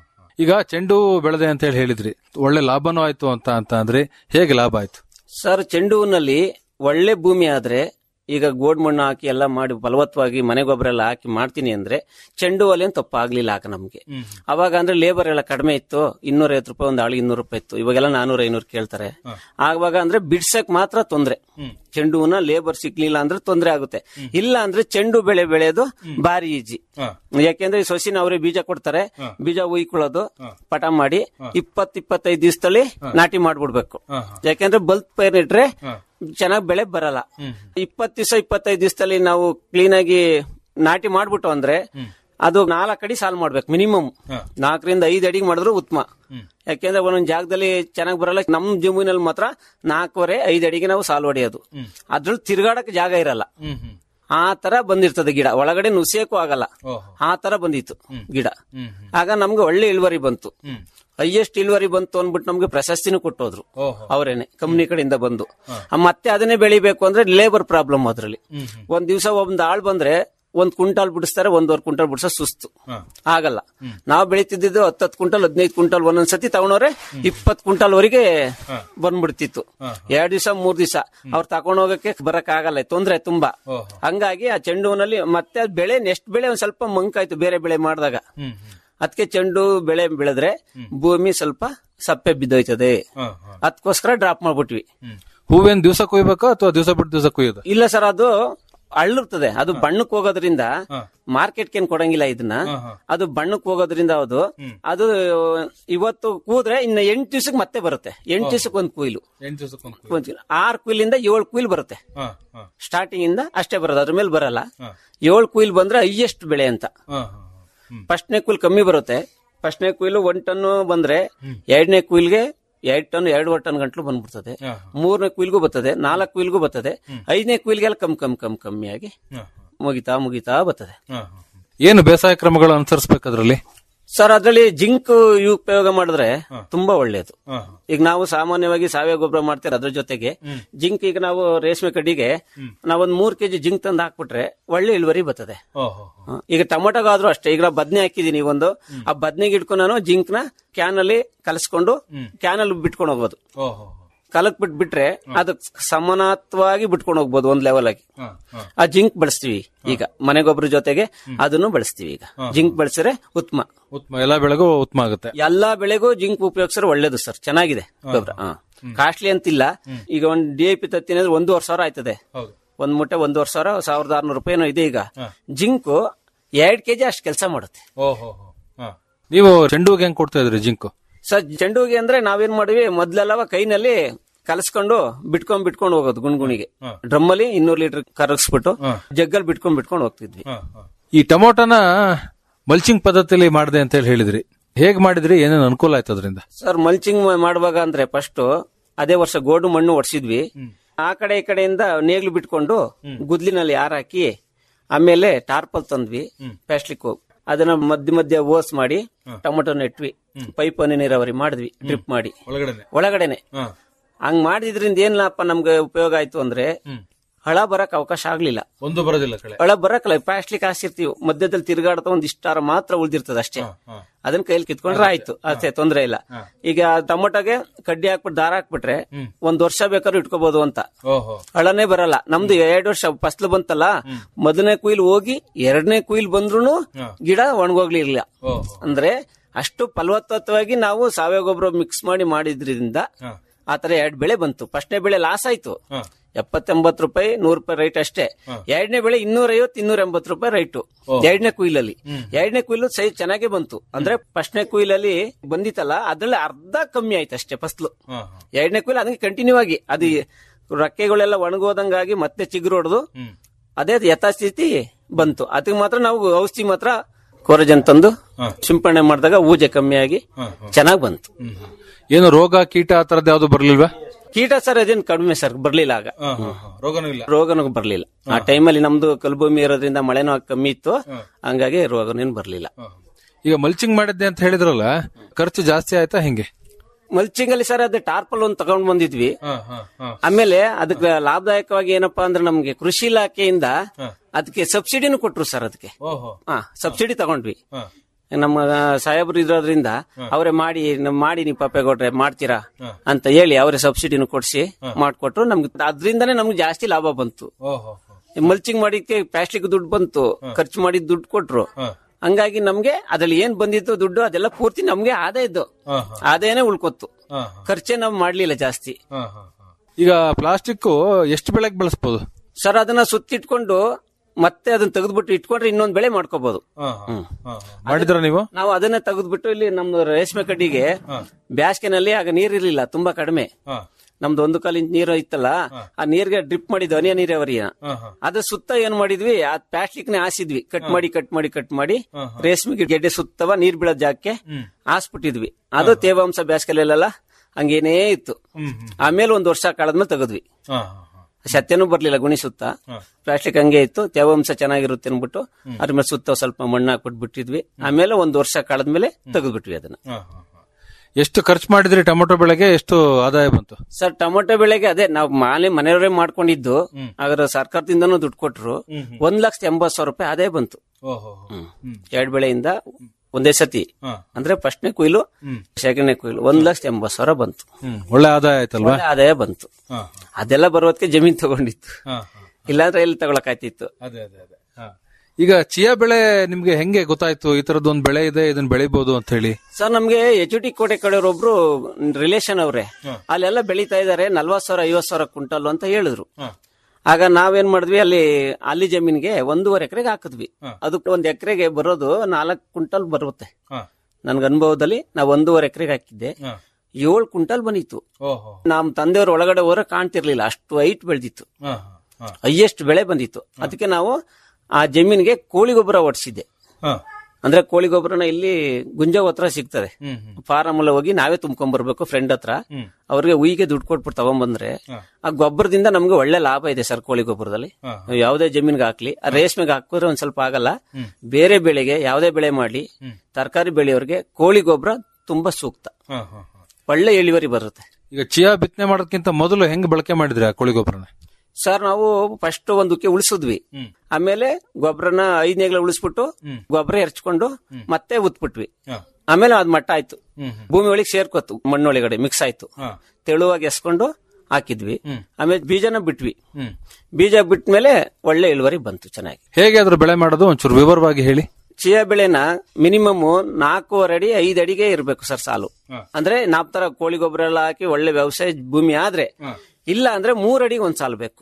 ಈಗ ಚೆಂಡು ಬೆಳೆದೆ ಅಂತ ಹೇಳಿ ಹೇಳಿದ್ರಿ ಒಳ್ಳೆ ಲಾಭನೂ ಆಯ್ತು ಅಂತ ಅಂತ ಅಂದ್ರೆ ಹೇಗೆ ಲಾಭ ಆಯ್ತು ಸರ್ ಚೆಂಡು ಹೂವಿನಲ್ಲಿ ಒಳ್ಳೆ ಭೂಮಿ ಆದ್ರೆ ಈಗ ಗೋಡ್ ಮಣ್ಣು ಹಾಕಿ ಎಲ್ಲ ಮಾಡಿ ಫಲವತ್ತವಾಗಿ ಮನೆ ಗೊಬ್ಬರ ಎಲ್ಲ ಹಾಕಿ ಮಾಡ್ತೀನಿ ಅಂದ್ರೆ ಚೆಂಡು ಹೂವಲ್ಲಿ ಏನ್ ತಪ್ಪಾಗ್ಲಿಲ್ಲ ಆಗ ನಮ್ಗೆ ಅವಾಗ ಅಂದ್ರೆ ಲೇಬರ್ ಎಲ್ಲ ಕಡಿಮೆ ಇತ್ತು ಇನ್ನೂರ ಐವತ್ತು ರೂಪಾಯಿ ಒಂದು ಆಳಿಗೆ ಇನ್ನೂರು ರೂಪಾಯಿ ಇತ್ತು ಇವಾಗೆಲ್ಲ ನಾನೂರ ಐನೂರು ಕೇಳ್ತಾರೆ ಆವಾಗ ಅಂದ್ರೆ ಬಿಡ್ಸಕ್ ಮಾತ್ರ ತೊಂದ್ರೆ ಚೆಂಡು ಹೂನ ಲೇಬರ್ ಸಿಗ್ಲಿಲ್ಲ ಅಂದ್ರೆ ತೊಂದ್ರೆ ಆಗುತ್ತೆ ಇಲ್ಲ ಅಂದ್ರೆ ಚೆಂಡು ಬೆಳೆ ಬೆಳೆಯೋದು ಭಾರಿ ಈಜಿ ಯಾಕೆಂದ್ರೆ ಈ ಸೊಸಿನ ಅವರೇ ಬೀಜ ಕೊಡ್ತಾರೆ ಬೀಜ ಉಯ್ಕೊಳ್ಳೋದು ಪಟ ಮಾಡಿ ಇಪ್ಪತ್ ಇಪ್ಪತ್ತೈದು ದಿವಸದಲ್ಲಿ ನಾಟಿ ಮಾಡ್ಬಿಡ್ಬೇಕು ಯಾಕೆಂದ್ರೆ ಬಲ್ತ್ ಪೈರ್ ಇಟ್ರೆ ಚೆನ್ನಾಗಿ ಬೆಳೆ ಬರಲ್ಲ ಇಪ್ಪತ್ ದಿವಸ ಇಪ್ಪತ್ತೈದು ದಿವಸದಲ್ಲಿ ನಾವು ಕ್ಲೀನ್ ಆಗಿ ನಾಟಿ ಮಾಡ್ಬಿಟ್ಟು ಅಂದ್ರೆ ಅದು ನಾಲ್ಕು ಅಡಿ ಸಾಲ್ ಮಾಡ್ಬೇಕು ಮಿನಿಮಮ್ ನಾಲ್ಕರಿಂದ ಐದು ಅಡಿಗೆ ಮಾಡಿದ್ರು ಉತ್ತಮ ಯಾಕೆಂದ್ರೆ ಒಂದೊಂದ್ ಜಾಗದಲ್ಲಿ ಚೆನ್ನಾಗಿ ಬರಲ್ಲ ನಮ್ ಜಮೀನಲ್ಲಿ ಮಾತ್ರ ನಾಲ್ಕೂವರೆ ಐದು ಅಡಿಗೆ ನಾವು ಸಾಲು ಹೊಡೆಯೋದು ಅದ್ರಲ್ಲಿ ತಿರ್ಗಾಡಕ್ ಜಾಗ ಇರಲ್ಲ ಆ ತರ ಬಂದಿರ್ತದೆ ಗಿಡ ಒಳಗಡೆ ನುಸಿಯಕ್ಕೂ ಆಗಲ್ಲ ಆ ತರ ಬಂದಿತ್ತು ಗಿಡ ಆಗ ನಮ್ಗೆ ಒಳ್ಳೆ ಇಳುವರಿ ಬಂತು ಹೈಯೆಸ್ಟ್ ಇಳುವರಿ ಬಂತು ಅಂದ್ಬಿಟ್ಟು ನಮ್ಗೆ ಪ್ರಶಸ್ತಿನೂ ಕೊಟ್ಟೋದ್ರು ಅವರೇನೆ ಕಂಪ್ನಿ ಕಡೆಯಿಂದ ಬಂದು ಆ, ಮತ್ತೆ ಅದನ್ನೇ ಬೆಳಿಬೇಕು ಅಂದ್ರೆ ಲೇಬರ್ ಪ್ರಾಬ್ಲಮ್ ಅದ್ರಲ್ಲಿ ಒಂದ್ ದಿವಸ ಒಂದ್ ಆಳ್ ಬಂದ್ರೆ ಒಂದ್ ಕ್ವಿಂಟಾಲ್ ಬಿಡಿಸ್ತಾರೆ ಒಂದೂವರೆ ಕ್ವಿಂಟಾಲ್ ಬಿಡಿಸೋ ಸುಸ್ತು ಆಗಲ್ಲ ನಾವು ಬೆಳಿತಿದ್ದು ಹತ್ತತ್ತು ಕ್ವಿಂಟಲ್ ಹದಿನೈದು ಕ್ವಿಂಟಲ್ ಒಂದೊಂದ್ಸತಿ ತಗೊಂಡವ್ರೆ ಇಪ್ಪತ್ ಕ್ವಿಂಟಲ್ ವರೆಗೆ ಬಂದ್ಬಿಡ್ತಿತ್ತು ಎರಡ್ ದಿವಸ ಮೂರ್ ದಿವಸ ಅವ್ರು ತಗೊಂಡ್ ಹೋಗಕ್ಕೆ ಬರಕ್ ಆಗಲ್ಲ ತೊಂದ್ರೆ ತುಂಬಾ ಹಂಗಾಗಿ ಆ ಚೆಂಡು ಹೂವಿನಲ್ಲಿ ಮತ್ತೆ ಅದ್ ಬೆಳೆ ನೆಕ್ಸ್ಟ್ ಬೆಳೆ ಒಂದ್ ಸ್ವಲ್ಪ ಮಂಕಾಯ್ತು ಬೇರೆ ಬೆಳೆ ಮಾಡಿದಾಗ ಅದಕ್ಕೆ ಚೆಂಡು ಬೆಳೆ ಬೆಳೆದ್ರೆ ಭೂಮಿ ಸ್ವಲ್ಪ ಸಪ್ಪೆ ಬಿದ್ದೋಯ್ತದೆ ಅದಕ್ಕೋಸ್ಕರ ಡ್ರಾಪ್ ಮಾಡ್ಬಿಟ್ವಿ ಹೂವೇನ್ ದಿವಸ ಕೊಯ್ಬೇಕಾ ಅಥವಾ ದಿವಸ ಬಿಟ್ಟು ದಿವಸ ಕೊಯ್ಯೋದು ಇಲ್ಲ ಸರ್ ಅದು ಅಳ್ಳಿರ್ತದೆ ಅದು ಬಣ್ಣಕ್ಕೆ ಹೋಗೋದ್ರಿಂದ ಮಾರ್ಕೆಟ್ ಏನ್ ಕೊಡಂಗಿಲ್ಲ ಇದನ್ನ ಅದು ಬಣ್ಣಕ್ಕೆ ಹೋಗೋದ್ರಿಂದ ಅದು ಅದು ಇವತ್ತು ಕೂದ್ರೆ ಇನ್ನ ಎಂಟು ದಿವಸಕ್ಕೆ ಮತ್ತೆ ಬರುತ್ತೆ ಎಂಟು ದಿವಸಕ್ಕೆ ಒಂದು ಕುಯ್ಲು ಎಂಟು ದಿವಸಕ್ಕೊಂದು ಒಂದ್ ಕುಯ್ಲು. ಆರ್ ಕುಯ್ಲಿಂದ ಏಳು ಕುಯ್ಲ್ ಬರುತ್ತೆ ಸ್ಟಾರ್ಟಿಂಗ್ ಇಂದ ಅಷ್ಟೇ ಬರೋದು ಅದ್ರ ಮೇಲೆ ಬರಲ್ಲ ಏಳು ಕುಯ್ಲ್ ಬಂದ್ರೆ ಹೈಯೆಸ್ಟ್ ಬೆಳೆ ಅಂತ ಫಸ್ಟ್ನೇ ಕುಯ್ಲ್ ಕಮ್ಮಿ ಬರುತ್ತೆ ಫಸ್ಟ್ನೇ ಕುಯ್ಲು ಒಂದ್ ಟನ್ ಬಂದ್ರೆ ಎರಡನೇ ಕುಯ್ಲ್ಗೆ ಎರಡ್ ಟನ್ ಎರಡೂವರೆ ಟನ್ ಗಂಟ್ಲು ಬಂದ್ಬಿಡ್ತದೆ ಮೂರನೇ ಕುಯ್ಲ್ಗೂ ಬರ್ತದೆ ನಾಲ್ಕು ಕುಯ್ಲ್ಗೂ ಬರ್ತದೆ ಐದನೇ ಕುಯ್ಲ್ಗೆಲ್ಲ ಕಮ್ ಕಮ್ ಕಮ್ ಕಮ್ಮಿಯಾಗಿ ಮುಗಿತಾ ಮುಗಿತಾ ಬರ್ತದೆ ಏನು ಬೇಸಾಯ ಕ್ರಮಗಳು ಅನುಸರಿಸಬೇಕು ಅದರಲ್ಲಿ ಸರ್ ಅದ್ರಲ್ಲಿ ಜಿಂಕ್ ಉಪಯೋಗ ಮಾಡಿದ್ರೆ ತುಂಬಾ ಒಳ್ಳೇದು ಈಗ ನಾವು ಸಾಮಾನ್ಯವಾಗಿ ಸಾವಯವ ಗೊಬ್ಬರ ಮಾಡ್ತೀರ ಅದ್ರ ಜೊತೆಗೆ ಜಿಂಕ್ ಈಗ ನಾವು ರೇಷ್ಮೆ ಕಡ್ಡಿಗೆ ನಾವೊಂದ್ ಮೂರ್ ಕೆಜಿ ಜಿಂಕ್ ತಂದು ಹಾಕ್ಬಿಟ್ರೆ ಒಳ್ಳೆ ಇಳುವರಿ ಬರ್ತದೆ ಹ. ಈಗ ಟೊಮೊಟೊಗಾದ್ರೂ ಅಷ್ಟೇ ಈಗ ನಾ ಬದ್ನೆ ಹಾಕಿದೀನಿ ಒಂದು ಆ ಬದ್ನೆಗೆ ಇಟ್ಕೊಂಡು ನಾನು ಜಿಂಕ್ ನ ಕ್ಯಾನ್ ಅಲ್ಲಿ ಕಲಸ್ಕೊಂಡು ಕ್ಯಾನ್ ಅಲ್ಲಿ ಬಿಟ್ಕೊಂಡು ಹೋಗ್ಬೋದು ಕಲಕ್ ಬಿಟ್ ಬಿಟ್ರೆ ಅದಕ್ಕೆ ಸಮಾನತ್ವವಾಗಿ ಬಿಟ್ಕೊಂಡು ಹೋಗ್ಬೋದು ಒಂದ್ ಲೆವೆಲ್ ಆಗಿ ಆ ಜಿಂಕ್ ಬಳಸ್ತೀವಿ ಈಗ ಮನೆ ಗೊಬ್ಬರ ಜೊತೆಗೆ ಅದನ್ನು ಬಳಸ್ತೀವಿ ಈಗ ಜಿಂಕ್ ಬಳಸಿದ್ರೆ ಉತ್ತಮ ಉತ್ತಮ ಎಲ್ಲಾ ಬೆಳೆಗೂ ಉತ್ತಮ ಆಗುತ್ತೆ ಎಲ್ಲಾ ಬೆಳೆಗೂ ಜಿಂಕ್ ಉಪಯೋಗಿಸಿದ್ರೆ ಒಳ್ಳೇದು ಸರ್ ಚೆನ್ನಾಗಿದೆ ಗೊಬ್ಬರ ಕಾಸ್ಟ್ಲಿ ಅಂತಿಲ್ಲ ಈಗ ಒಂದ್ ಡಿ ಐ ಪಿ ತತ್ತೀನಿ ಅಂದ್ರೆ ಒಂದೂವರೆ ಸಾವಿರ ಆಯ್ತದೆ ಒಂದ್ ಮೂಟೆ ಒಂದೂವರೆ ಸಾವಿರ ಸಾವಿರದ ಆರ್ನೂರು ರೂಪಾಯಿನೋ ಇದೆ ಈಗ ಜಿಂಕು ಎರಡ್ ಕೆಜಿ ಅಷ್ಟು ಕೆಲಸ ಮಾಡುತ್ತೆ ನೀವು ಚೆಂಡುಗೆ ಹೆಂಗ್ ಕೊಡ್ತಾ ಇದ್ರಿ ಜಿಂಕು ಸರ್ ಚೆಂಡುಗೆ ಅಂದ್ರೆ ನಾವೇನ್ ಮಾಡಿವಿ ಮೊದ್ಲೆಲ್ಲವ ಕೈನಲ್ಲಿ ಕಲಸ್ಕೊಂಡು ಬಿಟ್ಕೊಂಡ್ ಬಿಟ್ಕೊಂಡು ಹೋಗೋದು ಗುಣ್ಗುಣಿಗೆ ಡ್ರಮ್ ಅಲ್ಲಿ ಇನ್ನೂರು ಲೀಟರ್ ಕರಗಿಸ್ಬಿಟ್ಟು ಜಗ್ಗಲ್ ಬಿಟ್ಕೊಂಡ್ ಬಿಟ್ಕೊಂಡು ಹೋಗ್ತಿದ್ವಿ ಈ ಟೊಮೊಟೊನ ಮಲ್ಚಿಂಗ್ ಪದ್ಧತಿಯಲ್ಲಿ ಮಾಡಿದೆ ಅಂತ ಹೇಳಿ ಹೇಳಿದ್ರಿ ಹೇಗ್ ಮಾಡಿದ್ರಿ ಏನೇನು ಅನುಕೂಲ ಆಯ್ತು ಅದರಿಂದ ಸರ್ ಮಲ್ಚಿಂಗ್ ಮಾಡುವಾಗ ಅಂದ್ರೆ ಫಸ್ಟ್ ಅದೇ ವರ್ಷ ಗೋಡು ಮಣ್ಣು ಒಡ್ಸಿದ್ವಿ ಆ ಕಡೆ ಈ ಕಡೆಯಿಂದ ನೇಗ್ಲು ಬಿಟ್ಕೊಂಡು ಗುದ್ಲಿನಲ್ಲಿ ಯಾರ್ ಹಾಕಿ ಆಮೇಲೆ ಟಾರ್ಪಲ್ ತಂದ್ವಿ ಪ್ಲಾಸ್ಟಿಕ್ ಅದನ್ನ ಮಧ್ಯ ಮಧ್ಯ ಓಸ್ ಮಾಡಿ ಟೊಮೊಟೊ ನೆಟ್ವಿ ಪೈಪ್ ನೀರಾವರಿ ಮಾಡಿದ್ವಿ ಡ್ರಿಪ್ ಮಾಡಿ ಒಳಗಡೆ ಒಳಗಡೆನೆ ಹಂಗ್ ಮಾಡಿದ್ರಿಂದ ಏನಪ್ಪ ನಮ್ಗೆ ಉಪಯೋಗ ಆಯ್ತು ಅಂದ್ರೆ ಹಳ ಬರಕ್ ಅವಕಾಶ ಆಗ್ಲಿಲ್ಲ ಒಂದು ಬರೋದಿಲ್ಲ ಕಳೆ ಹಳ ಬರಕಲ್ಲ ಪ್ಲಾಸ್ಟಿಕ್ ಹಾಸಿರ್ತೀವಿ ಮಧ್ಯದಲ್ಲಿ ತಿರುಗಾಡ್ತಾ ಒಂದ್ ಇಷ್ಟಾರ ಮಾತ್ರ ಉಳ್ದಿರ್ತದೆ ಅಷ್ಟೇ ಅದನ್ನ ಕೈಯಲ್ಲಿ ಕಿತ್ಕೊಂಡ್ರೆ ಆಯ್ತು ಅಷ್ಟೇ ತೊಂದ್ರೆ ಇಲ್ಲ ಈಗ ಟೊಮೊಟೊಗೆ ಕಡ್ಡಿ ಹಾಕ್ಬಿಟ್ಟು ದಾರ ಹಾಕ್ಬಿಟ್ರೆ ಒಂದ್ ವರ್ಷ ಬೇಕಾದ್ರೂ ಇಟ್ಕೋಬಹುದು ಅಂತ ಓಹೋ ಹಳನೇ ಬರಲ್ಲ ನಮ್ದು ಎರಡ್ ವರ್ಷ ಫಸ್ಲು ಬಂತಲ್ಲ ಮೊದಲನೇ ಕುಯ್ಲ್ ಹೋಗಿ ಎರಡನೇ ಕುಯ್ಲ್ ಬಂದ್ರು ಗಿಡ ಒಣಗೋಗ್ಲಿಲ್ಲ ಅಂದ್ರೆ ಅಷ್ಟು ಫಲವತ್ತವಾಗಿ ನಾವು ಸಾವಯವ ಗೊಬ್ಬರ ಮಿಕ್ಸ್ ಮಾಡಿ ಮಾಡಿದ್ರಿಂದ ಆತರ ಎರಡ್ ಬೆಳೆ ಬಂತು ಫಸ್ಟ್ನೇ ಬೆಳೆ ಲಾಸ್ ಆಯ್ತು ಎಪ್ಪತ್ತೆಂಬತ್ತು ರೂಪಾಯಿ ನೂರು ರೂಪಾಯಿ ರೈಟ್ ಅಷ್ಟೇ ಎರಡನೇ ಬೆಳೆ ಇನ್ನೂರ ಐವತ್ತು ಇನ್ನೂರ ಎಂಬತ್ತು ರೂಪಾಯಿ ರೈಟು ಎರಡನೇ ಕುಯ್ಲಲ್ಲಿ ಎರಡನೇ ಕುಯ್ಲು ಸೈಜ್ ಚೆನ್ನಾಗೇ ಬಂತು ಅಂದ್ರೆ ಫಸ್ಟ್ನೇ ಕುಯ್ಲಲ್ಲಿ ಬಂದಿತ್ತಲ್ಲ ಅದ್ರಲ್ಲಿ ಅರ್ಧ ಕಮ್ಮಿ ಆಯ್ತು ಅಷ್ಟೇ ಫಸ್ಲು ಎರಡನೇ ಕುಯ್ಲು ಅದಕ್ಕೆ ಕಂಟಿನ್ಯೂ ಆಗಿ ಅದು ರಕ್ಕೆಗಳೆಲ್ಲ ಒಣಗೋದಂಗಾಗಿ ಮತ್ತೆ ಚಿಗುರು ಹೊಡೆದು ಅದೇ ಯಥಾಸ್ಥಿತಿ ಬಂತು ಅದಕ್ಕೆ ಮಾತ್ರ ನಾವು ಔಷಧಿ ಮಾತ್ರ ಕೋರಜನ್ ತಂದು ಸಿಂಪಡಣೆ ಮಾಡಿದಾಗ ಊಜೆ ಕಮ್ಮಿ ಆಗಿ ಚೆನ್ನಾಗಿ ಬಂತು ಏನು ರೋಗ ಕೀಟ ಆ ತರದ್ ಯಾವ್ದು ಬರ್ಲಿಲ್ವಾ ಕೀಟ ಸರ್ ಅದೇನ್ ಕಡಿಮೆ ಸರ್ ಬರ್ಲಿಲ್ಲ ಆಗ ರೋಗನೂ ಇಲ್ಲ ರೋಗನೂ ಬರ್ಲಿಲ್ಲ ಆ ಟೈಮಲ್ಲಿ ನಮ್ದು ಕಲ್ಭೂಮಿ ಇರೋದ್ರಿಂದ ಮಳೆನೂ ಕಮ್ಮಿ ಇತ್ತು ಹಂಗಾಗಿ ರೋಗನೇನು ಬರ್ಲಿಲ್ಲ ಈಗ ಮಲ್ಚಿಂಗ್ ಮಾಡಿದ್ದೆ ಅಂತ ಹೇಳಿದ್ರಲ್ಲ ಖರ್ಚು ಜಾಸ್ತಿ ಆಯ್ತಾ ಹೆಂಗೆ ಮಲ್ಚಿಂಗ್ ಅಲ್ಲಿ ಸರ್ ಅದೇ ಟಾರ್ಪಲ್ ಒಂದು ತಗೊಂಡ್ ಬಂದಿದ್ವಿ ಆಮೇಲೆ ಅದಕ್ಕೆ ಲಾಭದಾಯಕವಾಗಿ ಏನಪ್ಪಾ ಅಂದ್ರೆ ನಮ್ಗೆ ಕೃಷಿ ಇಲಾಖೆಯಿಂದ ಅದಕ್ಕೆ ಸಬ್ಸಿಡಿನೂ ಕೊಟ್ರು ಸರ್ ಅದಕ್ಕೆ ಹಾ ಸಬ್ಸಿಡಿ ತಗೊಂಡ್ವಿ ನಮ್ಮ ಸಾಹೇಬ್ರು ಇರೋದ್ರಿಂದ ಅವರೇ ಮಾಡಿ ನಮ್- ಮಾಡಿ ನೀವು ಪಾಪೇಗೌಡ್ರೆ ಮಾಡ್ತೀರಾ ಅಂತ ಹೇಳಿ ಅವರೇ ಸಬ್ಸಿಡಿನೂ ಕೊಡ್ಸಿ ಮಾಡ್ಕೊಟ್ರು ನಮ್ಗೆ ಅದ್ರಿಂದಾನೇ ನಮ್ಗೆ ಜಾಸ್ತಿ ಲಾಭ ಬಂತು ಮಲ್ಚಿಂಗ್ ಮಾಡಿದ್ಕೆ ಪ್ಲಾಸ್ಟಿಕ್ ದುಡ್ಡು ಬಂತು ಖರ್ಚು ಮಾಡಿದ ದುಡ್ಡು ಕೊಟ್ರು ಹಂಗಾಗಿ ನಮ್ಗೆ ಅದ್ರಲ್ಲಿ ಏನ್ ಬಂದಿತ್ತು ದುಡ್ಡು ಅದೆಲ್ಲ ಪೂರ್ತಿ ನಮ್ಗೆ ಆದಾಯದ್ದು ಆದಾಯನೇ ಉಳ್ಕೊತ್ತು ಖರ್ಚೇ ನಾವ್ ಮಾಡ್ಲಿಲ್ಲ ಜಾಸ್ತಿ ಈಗ ಪ್ಲಾಸ್ಟಿಕ್ ಎಷ್ಟು ಬೆಳೆಗೆ ಬಳಸ್ಬೋದು ಸರ್ ಅದನ್ನ ಸುತ್ತಿಟ್ಕೊಂಡು ಮತ್ತೆ ಅದನ್ನ ತೆಗೆದ್ಬಿಟ್ಟು ಇಟ್ಕೊಂಡ್ರೆ ಇನ್ನೊಂದ್ ಬೆಳೆ ಮಾಡ್ಕೋಬಹುದು ಮಾಡಿದ್ರ ನೀವು ನಾವು ಅದನ್ನ ತೆಗೆದ್ಬಿಟ್ಟು ಇಲ್ಲಿ ನಮ್ದು ರೇಷ್ಮೆ ಕಡ್ಡಿಗೆ ಬ್ಯಾಸ್ಗೆನಲ್ಲಿ ಆಗ ನೀರಿರ್ಲಿಲ್ಲ ತುಂಬಾ ಕಡಿಮೆ ನಮ್ದು ಒಂದು ಕಾಲ್ ಇಂಚ್ ನೀರು ಇತ್ತಲ್ಲ ಆ ನೀರ್ಗೆ ಡ್ರಿಪ್ ಮಾಡಿದ್ವಿ ಹನಿಯ ನೀರಾವರಿಯ ಅದ್ರ ಸುತ್ತ ಏನ್ ಮಾಡಿದ್ವಿ ಆ ಪ್ಲಾಸ್ಟಿಕ್ ನೇ ಹಾಸಿದ್ವಿ ಕಟ್ ಮಾಡಿ ಕಟ್ ಮಾಡಿ ಕಟ್ ಮಾಡಿ ರೇಷ್ಮೆಗೆ ಗೆಡ್ಡೆ ಸುತ್ತವ ನೀರ್ ಬೀಳೋ ಜಾಗಕ್ಕೆ ಹಾಸ್ಬಿಟ್ಟಿದ್ವಿ ಅದು ತೇವಾಂಶ ಬ್ಯಾಸ್ಗೆಲೆಲ್ಲ ಹಂಗೇನೇ ಇತ್ತು ಆಮೇಲೆ ಒಂದ್ ವರ್ಷ ಕಳೆದ್ಮೇಲೆ ತೆಗೆದ್ವಿ ಸತ್ಯನೂ ಬರ್ಲಿಲ್ಲ ಗುಣಿ ಸುತ್ತ ಪ್ಲಾಸ್ಟಿಕ್ ಹಂಗೆ ಇತ್ತು ತೇವಾಂಶ ಚೆನ್ನಾಗಿರುತ್ತೆ ಅನ್ಬಿಟ್ಟು ಅದ್ರ ಮೇಲೆ ಸುತ್ತ ಸ್ವಲ್ಪ ಮಣ್ಣು ಹಾಕ್ಬಿಟ್ಟು ಬಿಟ್ಟಿದ್ವಿ ಆಮೇಲೆ ಒಂದ್ ವರ್ಷ ಕಳೆದ್ಮೇಲೆ ತೆಗೆದ್ಬಿಟ್ವಿ ಅದನ್ನ ಎಷ್ಟು ಖರ್ಚು ಮಾಡಿದ್ರಿ ಟೊಮೊಟೊ ಬೆಳೆಗೆ ಎಷ್ಟು ಆದಾಯ ಬಂತು ಸರ್ ಟೊಮೊಟೊ ಬೆಳೆಗೆ ಅದೇ ನಾವು ಮಾಲೆ ಮನೆಯವರೇ ಮಾಡ್ಕೊಂಡಿದ್ದು ಆದ್ರೆ ಸರ್ಕಾರದಿಂದನೂ ದುಡ್ಡು ಕೊಟ್ರು ಒಂದ್ ಲಕ್ಷದ ಎಂಬತ್ ಸಾವಿರ ರೂಪಾಯಿ ಆದಾಯ ಬಂತು ಎರಡ್ ಬೆಳೆಯಿಂದ ಒಂದೇ ಸತಿ ಅಂದ್ರೆ ಫಸ್ಟ್ನೇ ಕೊಯ್ಲು ಸೆಕೆಂಡ್ನೇ ಕೊಯ್ಲು ಒಂದ್ ಲಕ್ಷದ ಎಂಬತ್ ಸಾವಿರ ಬಂತು ಹ್ಮ್ ಒಳ್ಳೆ ಆದಾಯ ಆಯ್ತಲ್ವಾ ಒಳ್ಳೆ ಆದಾಯ ಬಂತು ಅದೆಲ್ಲ ಬರೋದಕ್ಕೆ ಜಮೀನ್ ತಗೊಂಡಿತ್ತು ಇಲ್ಲಾಂದ್ರೆ ಎಲ್ಲಿ ತಗೊಳಕಾಯ್ತಿತ್ತು ಅದೇ ಅದೇ ಅದೇ ಈಗ ಚಿಯಾ ಬೆಳೆ ನಿಮ್ಗೆ ಹೆಂಗೆ ಗೊತ್ತಾಯ್ತು ಈ ತರದ್ ಒಂದ್ ಬೆಳೆ ಇದೆ ಇದನ್ನ ಬೆಳಿಬಹುದು ಅಂತ ಹೇಳಿ ಸರ್ ನಮ್ಗೆ ಎಚ್ ಡಿ ಕೋಟೆ ಕಡೆಯವ್ರೊಬ್ರು ರಿಲೇಷನ್ ಅವ್ರೆ ಅಲ್ಲೆಲ್ಲ ಬೆಳೀತಾ ಇದಾರೆ ನಲ್ವತ್ ಸಾವಿರ ಐವತ್ ಸಾವಿರ ಕ್ವಿಂಟಲ್ ಅಂತ ಹೇಳಿದ್ರು ಆಗ ನಾವೇನ್ ಮಾಡಿದ್ವಿ ಅಲ್ಲಿ ಅಲ್ಲಿ ಜಮೀನ್ಗೆ ಒಂದೂವರೆ ಎಕರೆಗೆ ಹಾಕಿದ್ವಿ ಅದಕ್ಕೆ ಒಂದ್ ಎಕರೆಗೆ ಬರೋದು ನಾಲ್ಕು ಕ್ವಿಂಟಲ್ ಬರುತ್ತೆ ನನ್ಗ ಅನುಭವದಲ್ಲಿ ನಾವು ಒಂದೂವರೆ ಎಕರೆಗೆ ಹಾಕಿದ್ದೆ ಏಳು ಕ್ವಿಂಟಲ್ ಬಂದಿತ್ತು ನಮ್ ತಂದೆಯವ್ರ ಒಳಗಡೆ ಹೋದ್ರೆ ಕಾಣ್ತಿರ್ಲಿಲ್ಲ ಅಷ್ಟು ಹೈಟ್ ಬೆಳೆದಿತ್ತು ಹೈಯೆಸ್ಟ್ ಬೆಳೆ ಬಂದಿತ್ತು ಅದಕ್ಕೆ ನಾವು ಆ ಜಮೀನ್ಗೆ ಕೋಳಿ ಗೊಬ್ಬರ ಒಡ್ಸಿದ್ದೆ ಅಂದ್ರೆ ಕೋಳಿ ಗೊಬ್ಬರನ ಇಲ್ಲಿ ಗುಂಜಾವ್ ಹತ್ರ ಸಿಗ್ತದೆ ಫಾರಂ ಎಲ್ಲ ಹೋಗಿ ನಾವೇ ತುಂಬ್ಕೊಂಡ್ ಬರ್ಬೇಕು ಫ್ರೆಂಡ್ ಹತ್ರ ಅವ್ರಿಗೆ ಉಯಿಗೆ ದುಡ್ಡು ಕೊಟ್ಬಿಟ್ಟು ತಗೊಂಡ್ಬಂದ್ರೆ ಆ ಗೊಬ್ಬರದಿಂದ ನಮ್ಗೆ ಒಳ್ಳೆ ಲಾಭ ಇದೆ ಸರ್ ಕೋಳಿ ಗೊಬ್ಬರದಲ್ಲಿ ನಾವು ಯಾವುದೇ ಜಮೀನ್ಗೆ ಹಾಕ್ಲಿ ಆ ರೇಷ್ಮೆಗೆ ಹಾಕಿದ್ರೆ ಒಂದ್ ಸ್ವಲ್ಪ ಆಗಲ್ಲ ಬೇರೆ ಬೆಳೆಗೆ ಯಾವುದೇ ಬೆಳೆ ಮಾಡ್ಲಿ ತರಕಾರಿ ಬೆಳೆಯೋರ್ಗೆ ಕೋಳಿ ಗೊಬ್ಬರ ತುಂಬಾ ಸೂಕ್ತ ಒಳ್ಳೆ ಇಳುವರಿ ಬರುತ್ತೆ ಈಗ ಚಿಯಾ ಬಿತ್ತನೆ ಮಾಡೋದಕ್ಕಿಂತ ಮೊದಲು ಹೆಂಗ್ ಬಳಕೆ ಮಾಡಿದ್ರಿ ಆ ಕೋಳಿ ಗೊಬ್ಬರನ ಸರ್ ನಾವು ಫಸ್ಟ್ ಒಂದಕ್ಕೆ ಉಳಿಸಿದ್ವಿ ಆಮೇಲೆ ಗೊಬ್ಬರನ ಐದನೇಗ್ಲ ಉಳಿಸ್ಬಿಟ್ಟು ಗೊಬ್ಬರ ಎರಚ್ಕೊಂಡು ಮತ್ತೆ ಉತ್ಬಿಟ್ವಿ ಆಮೇಲೆ ಅದ್ ಮಟ್ಟ ಆಯ್ತು ಭೂಮಿ ಒಳಗೆ ಸೇರ್ಕೊತು ಮಣ್ಣೊಳಗಡೆ ಮಿಕ್ಸ್ ಆಯ್ತು ತೆಳುವಾಗಿ ಎಸ್ಕೊಂಡು ಹಾಕಿದ್ವಿ ಆಮೇಲೆ ಬೀಜನ ಬಿಟ್ವಿ ಬೀಜ ಬಿಟ್ಮೇಲೆ ಒಳ್ಳೆ ಇಳುವರಿ ಬಂತು ಚೆನ್ನಾಗಿ ಹೇಗೆ ಅದ್ರ ಬೆಳೆ ಮಾಡೋದು ಒಂಚೂರು ವಿವರವಾಗಿ ಹೇಳಿ ಚಿಯಾ ಬೆಳೆನ ಮಿನಿಮಮ್ ನಾಲ್ಕೂವರೆ ಅಡಿ ಐದು ಅಡಿಗೆ ಇರಬೇಕು ಸರ್ ಸಾಲು ಅಂದ್ರೆ ನಾವ್ ತರ ಕೋಳಿ ಗೊಬ್ಬರ ಎಲ್ಲ ಹಾಕಿ ಒಳ್ಳೆ ವ್ಯವಸಾಯ ಭೂಮಿ ಆದ್ರೆ ಇಲ್ಲ ಅಂದ್ರೆ ಮೂರ್ ಅಡಿಗೆ ಒಂದ್ ಸಾಲು ಬೇಕು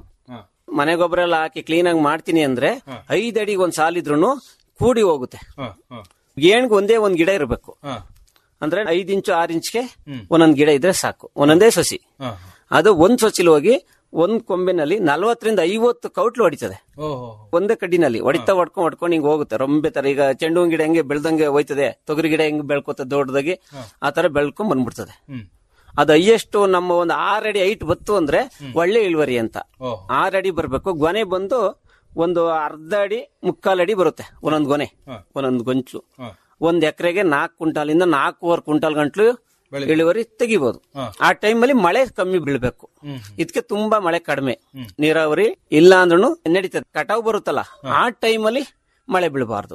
ಮನೆ ಗೊಬ್ಬರ ಎಲ್ಲ ಹಾಕಿ ಕ್ಲೀನ್ ಆಗಿ ಮಾಡ್ತೀನಿ ಅಂದ್ರೆ ಐದ್ ಅಡಿಗೆ ಒಂದ್ ಸಾಲಿದ್ರು ಕೂಡಿ ಹೋಗುತ್ತೆ ಏಣ್ಗೆ ಒಂದೇ ಒಂದ್ ಗಿಡ ಇರಬೇಕು ಅಂದ್ರೆ ಐದ್ ಇಂಚು ಆರ್ ಇಂಚ್ಗೆ ಒಂದೊಂದ್ ಗಿಡ ಇದ್ರೆ ಸಾಕು ಒಂದೊಂದೇ ಸಸಿ ಅದು ಒಂದ್ ಸಸಿಲ್ ಹೋಗಿ ಒಂದ್ ಕೊಂಬೆನಲ್ಲಿ ನಲ್ವತ್ತರಿಂದ ಐವತ್ತು ಕೌಟ್ಲು ಹೊಡಿತದೆ ಒಂದೇ ಕಡ್ಡಿನಲ್ಲಿ ಹೊಡಿತಾ ಹೊಡ್ಕೊಂಡ್ ಹೊಡ್ಕೊಂಡು ಹಿಂಗ್ ಹೋಗುತ್ತೆ ರೊಂಬೆ ತರ ಈಗ ಚೆಂಡು ಹೂವಿನ ಗಿಡ ಹೆಂಗೆ ಬೆಳ್ದಂಗೆ ಹೋಯ್ತದೆ ತೊಗರಿ ಗಿಡ ಹೆಂಗ್ ಬೆಳ್ಕೋತ ದೊಡ್ಡದಾಗಿ ಆ ತರ ಬೆಳ್ಕೊಂಡ್ ಬಂದ್ಬಿಡ್ತದೆ ಅದು ಹೈಯೆಸ್ಟ್ ನಮ್ಮ ಒಂದು ಆರ್ ಅಡಿ ಐಟ್ ಬತ್ತು ಅಂದ್ರೆ ಒಳ್ಳೆ ಇಳುವರಿ ಅಂತ ಆರ್ ಅಡಿ ಬರ್ಬೇಕು ಗೊನೆ ಬಂದು ಒಂದು ಅರ್ಧ ಅಡಿ ಮುಕ್ಕಾಲ್ ಅಡಿ ಬರುತ್ತೆ ಒಂದೊಂದ್ ಗೊನೆ ಒಂದೊಂದ್ ಗೊಂಚು ಒಂದ್ ಎಕರೆಗೆ ನಾಲ್ಕು ಕ್ವಿಂಟಾಲಿಂದ ನಾಲ್ಕೂವರೆ ಕ್ವಿಂಟಾಲ್ ಗಂಟ್ಲು ಇಳುವರಿ ತೆಗಿಬಹುದು ಆ ಟೈಮಲ್ಲಿ ಮಳೆ ಕಮ್ಮಿ ಬೀಳ್ಬೇಕು ಇದಕ್ಕೆ ತುಂಬಾ ಮಳೆ ಕಡಿಮೆ ನೀರಾವರಿ ಇಲ್ಲ ಅಂದ್ರೂ ನಡೀತದೆ ಕಟಾವ್ ಬರುತ್ತಲ್ಲ ಆ ಟೈಮಲ್ಲಿ ಮಳೆ ಬೀಳಬಾರ್ದು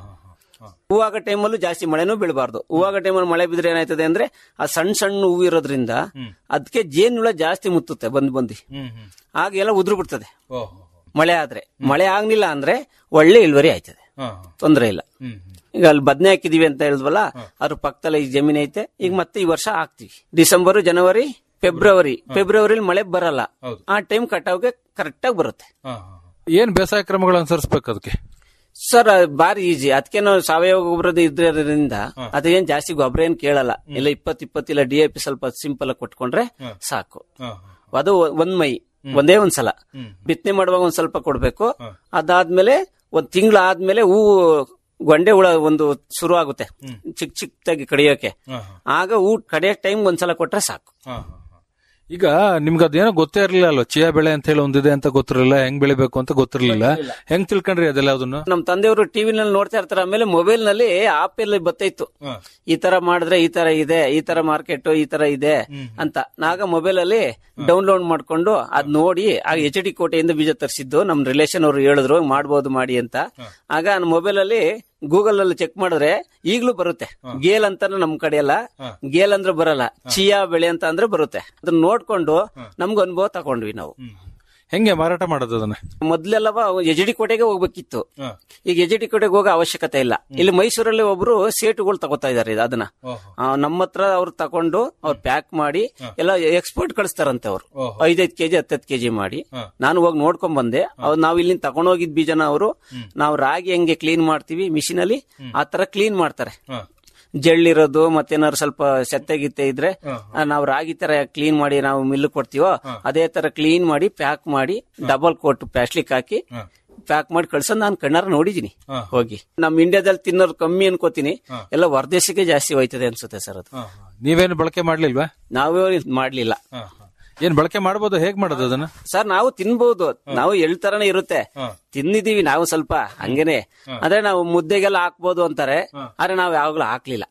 ಹೂವಾಗ ಟೈಮಲ್ಲೂ ಜಾಸ್ತಿ ಮಳೆನೂ ಬೀಳಬಾರ್ದು ಹೂವಾಗ ಟೈಮಲ್ಲಿ ಮಳೆ ಬಿದ್ರೆ ಏನಾಯ್ತದೆ ಅಂದ್ರೆ ಆ ಸಣ್ಣ ಸಣ್ಣ ಹೂವು ಇರೋದ್ರಿಂದ ಅದಕ್ಕೆ ಜೇನುಳ ಜಾಸ್ತಿ ಮುತ್ತುತ್ತೆ ಬಂದ್ ಬಂದು ಆಗ ಎಲ್ಲ ಉದುರು ಬಿಡ್ತದೆ ಮಳೆ ಆದ್ರೆ ಮಳೆ ಆಗ್ಲಿಲ್ಲ ಅಂದ್ರೆ ಒಳ್ಳೆ ಇಳುವರಿ ಆಯ್ತದೆ ತೊಂದ್ರೆ ಇಲ್ಲ ಈಗ ಅಲ್ಲಿ ಬದ್ನೆ ಹಾಕಿದೀವಿ ಅಂತ ಹೇಳಿದ್ವಲ್ಲ ಅದ್ರ ಪಕ್ಕದಲ್ಲಿ ಈ ಜಮೀನ್ ಐತೆ ಈಗ ಮತ್ತೆ ಈ ವರ್ಷ ಹಾಕ್ತಿವಿ ಡಿಸೆಂಬರ್ ಜನವರಿ ಫೆಬ್ರವರಿ ಫೆಬ್ರವರಿಲಿ ಮಳೆ ಬರಲ್ಲ ಆ ಟೈಮ್ ಕಟಾವ್ಗೆ ಕರೆಕ್ಟ್ ಆಗಿ ಬರುತ್ತೆ ಏನ್ ಬೇಸಾಯ ಕ್ರಮಗಳು ಅನುಸರಿಸಬೇಕು ಅದಕ್ಕೆ ಸರ್ ಅದ್ ಬಾರಿ ಈಜಿ ಅದಕ್ಕೆ ನಾವು ಸಾವಯವ ಗೊಬ್ಬರದ ಇದ್ರಿಂದ ಅದೇನ್ ಜಾಸ್ತಿ ಗೊಬ್ಬರ ಏನ್ ಕೇಳಲ್ಲ ಇಲ್ಲ ಇಪ್ಪತ್ ಇಪ್ಪತ್ತಿಲ್ಲ ಡಿ ಎ ಪಿ ಸ್ವಲ್ಪ ಸಿಂಪಲ್ ಆಗಿ ಕೊಟ್ಕೊಂಡ್ರೆ ಸಾಕು ಅದು ಒಂದ್ ಮೈ ಒಂದೇ ಒಂದ್ ಸಲ ಬಿತ್ತನೆ ಮಾಡುವಾಗ ಒಂದ್ ಸ್ವಲ್ಪ ಕೊಡ್ಬೇಕು ಅದಾದ್ಮೇಲೆ ಒಂದ್ ತಿಂಗಳ ಆದ್ಮೇಲೆ ಹೂವು ಗೊಂಡೆ ಹುಳ ಒಂದು ಶುರು ಆಗುತ್ತೆ ಚಿಕ್ಕ ಚಿಕ್ಕದಾಗಿ ಕಡಿಯೋಕೆ ಆಗ ಊಟ ಕಡಿಯೋ ಟೈಮ್ ಒಂದ್ಸಲ ಕೊಟ್ರೆ ಸಾಕು ಈಗ ನಿಮ್ಗೆ ಅದೇನೋ ಗೊತ್ತೇ ಇರಲಿಲ್ಲ ಅಲ್ವಾ ಚಿಯಾ ಬೆಳೆ ಅಂತ ಹೇಳಿ ಒಂದಿದೆ ಅಂತ ಗೊತ್ತಿರಲಿಲ್ಲ ಹೆಂಗ್ ಬೆಳಿಬೇಕು ಅಂತ ಗೊತ್ತಿರಲಿಲ್ಲ ಹೆಂಗ್ ತಿಳ್ಕೊಂಡ್ರಿ ಅದೆಲ್ಲ ಅದನ್ನು ನಮ್ ತಂದೆಯವರು ಟಿವಿ ನಲ್ಲಿ ನೋಡ್ತಾ ಇರ್ತಾರೆ ಆಮೇಲೆ ಮೊಬೈಲ್ ನಲ್ಲಿ ಆಪ್ ಅಲ್ಲಿ ಬತ್ತೈತ್ತು ಈ ತರ ಮಾಡಿದ್ರೆ ಈ ತರ ಇದೆ ಈ ತರ ಮಾರ್ಕೆಟ್ ಈ ತರ ಇದೆ ಅಂತ ನಾಗ ಮೊಬೈಲ್ ಅಲ್ಲಿ ಡೌನ್ಲೋಡ್ ಮಾಡ್ಕೊಂಡು ಅದ್ ನೋಡಿ ಆಗ ಎಚ್ ಡಿ ಕೋಟೆಯಿಂದ ಬೀಜ ತರಿಸಿದ್ದು ನಮ್ ರಿಲೇಷನ್ ಅವರು ಹೇಳಿದ್ರು ಮಾಡ್ಬೋದು ಮಾಡಿ ಅಂತ ಆಗ ನಾನು ಮೊಬೈಲ್ ಅಲ್ಲಿ ಗೂಗಲ್ ಅಲ್ಲಿ ಚೆಕ್ ಮಾಡಿದ್ರೆ ಈಗ್ಲೂ ಬರುತ್ತೆ ಗೇಲ್ ಅಂತ ನಮ್ ಕಡೆ ಎಲ್ಲ ಗೇಲ್ ಅಂದ್ರೆ ಬರಲ್ಲ ಚಿಯಾ ಬೆಳೆ ಅಂತ ಅಂದ್ರೆ ಬರುತ್ತೆ ಅದನ್ನ ನೋಡ್ಕೊಂಡು ನಮ್ಗೆ ಅನುಭವ ತಗೊಂಡ್ವಿ ನಾವು ಹೆಂಗೆ ಮಾರಾಟ ಮಾಡೋದು ಅದನ್ನ ಮೊದ್ಲೆಲ್ಲ ಎಚ್ ಡಿ ಕೋಟೆಗೆ ಹೋಗ್ಬೇಕಿತ್ತು ಈಗ ಎಚ್ ಡಿ ಕೋಟೆಗೆ ಹೋಗೋ ಅವಶ್ಯಕತೆ ಇಲ್ಲ ಇಲ್ಲಿ ಮೈಸೂರಲ್ಲಿ ಒಬ್ರು ಸೇಟುಗಳು ತಗೋತಾ ಇದಾರೆ ಇದು ಅದನ್ನ ಆ, ನಮ್ಮ ಹತ್ರ ಅವ್ರು ತಕೊಂಡು ಅವ್ರು ಪ್ಯಾಕ್ ಮಾಡಿ ಎಲ್ಲ ಎಕ್ಸ್ಪೋರ್ಟ್ ಕಳಿಸ್ತಾರಂತೆ ಅವ್ರು ಐದೈದ್ ಕೆಜಿ ಹತ್ತತ್ತು ಕೆಜಿ ಮಾಡಿ ನಾನು ಹೋಗಿ ನೋಡ್ಕೊಂಡ್ ಬಂದೆ ಅವ್ರು ನಾವ್ ಇಲ್ಲಿಂದ ತಗೊಂಡೋಗಿದ್ ಬೀಜನ ಅವರು ನಾವು ರಾಗಿ ಹೆಂಗೆ ಕ್ಲೀನ್ ಮಾಡ್ತೀವಿ ಮಿಷಿನ್ ಅಲ್ಲಿ ಆ ತರ ಕ್ಲೀನ್ ಮಾಡ್ತಾರೆ ಜಳ್ಳಿರೋದು ಮತ್ತೇನಾದ್ರು ಸ್ವಲ್ಪ ಸೆತ್ತೆ ಇದ್ರೆ ಆ, ನಾವು ರಾಗಿ ತರ ಕ್ಲೀನ್ ಮಾಡಿ ನಾವು ಮಿಲ್ ಕೊಡ್ತೀವೋ ಅದೇ ತರ ಕ್ಲೀನ್ ಮಾಡಿ ಪ್ಯಾಕ್ ಮಾಡಿ ಡಬಲ್ ಕೋಟ್ ಪ್ಲಾಸ್ಟಿಕ್ ಹಾಕಿ ಪ್ಯಾಕ್ ಮಾಡಿ ಕಳ್ಸೋದ್ ನಾನು ಕಣ್ಣಾರ ನೋಡಿದೀನಿ ಹೋಗಿ ನಮ್ ಇಂಡಿಯಾದಲ್ಲಿ ತಿನ್ನೋರು ಕಮ್ಮಿ ಅನ್ಕೋತೀನಿ ಎಲ್ಲ ಹೊರದೇಶಕ್ಕೆ ಜಾಸ್ತಿ ಹೋಯ್ತದೆ ಅನ್ಸುತ್ತೆ ಸರ್ ಅದು ನೀವೇನು ಬಳಕೆ ಮಾಡ್ಲಿಲ್ವಾ ನಾವೇ ಮಾಡ್ಲಿಲ್ಲ ಏನ್ ಬಳಕೆ ಮಾಡ್ಬೋದು ಹೇಗ್ ಮಾಡೋದು ಅದನ್ನ ಸರ್ ನಾವು ತಿನ್ಬಹುದು ನಾವು ಎಳ್ ತರನೇ ಇರುತ್ತೆ ತಿಂದಿದೀವಿ ನಾವು ಸ್ವಲ್ಪ ಹಂಗೇನೆ ಅಂದ್ರೆ ನಾವು ಮುದ್ದೆಗೆಲ್ಲ ಹಾಕ್ಬೋದು ಅಂತಾರೆ ಆದ್ರೆ ನಾವು ಯಾವಾಗ್ಲೂ ಹಾಕ್ಲಿಲ್ಲ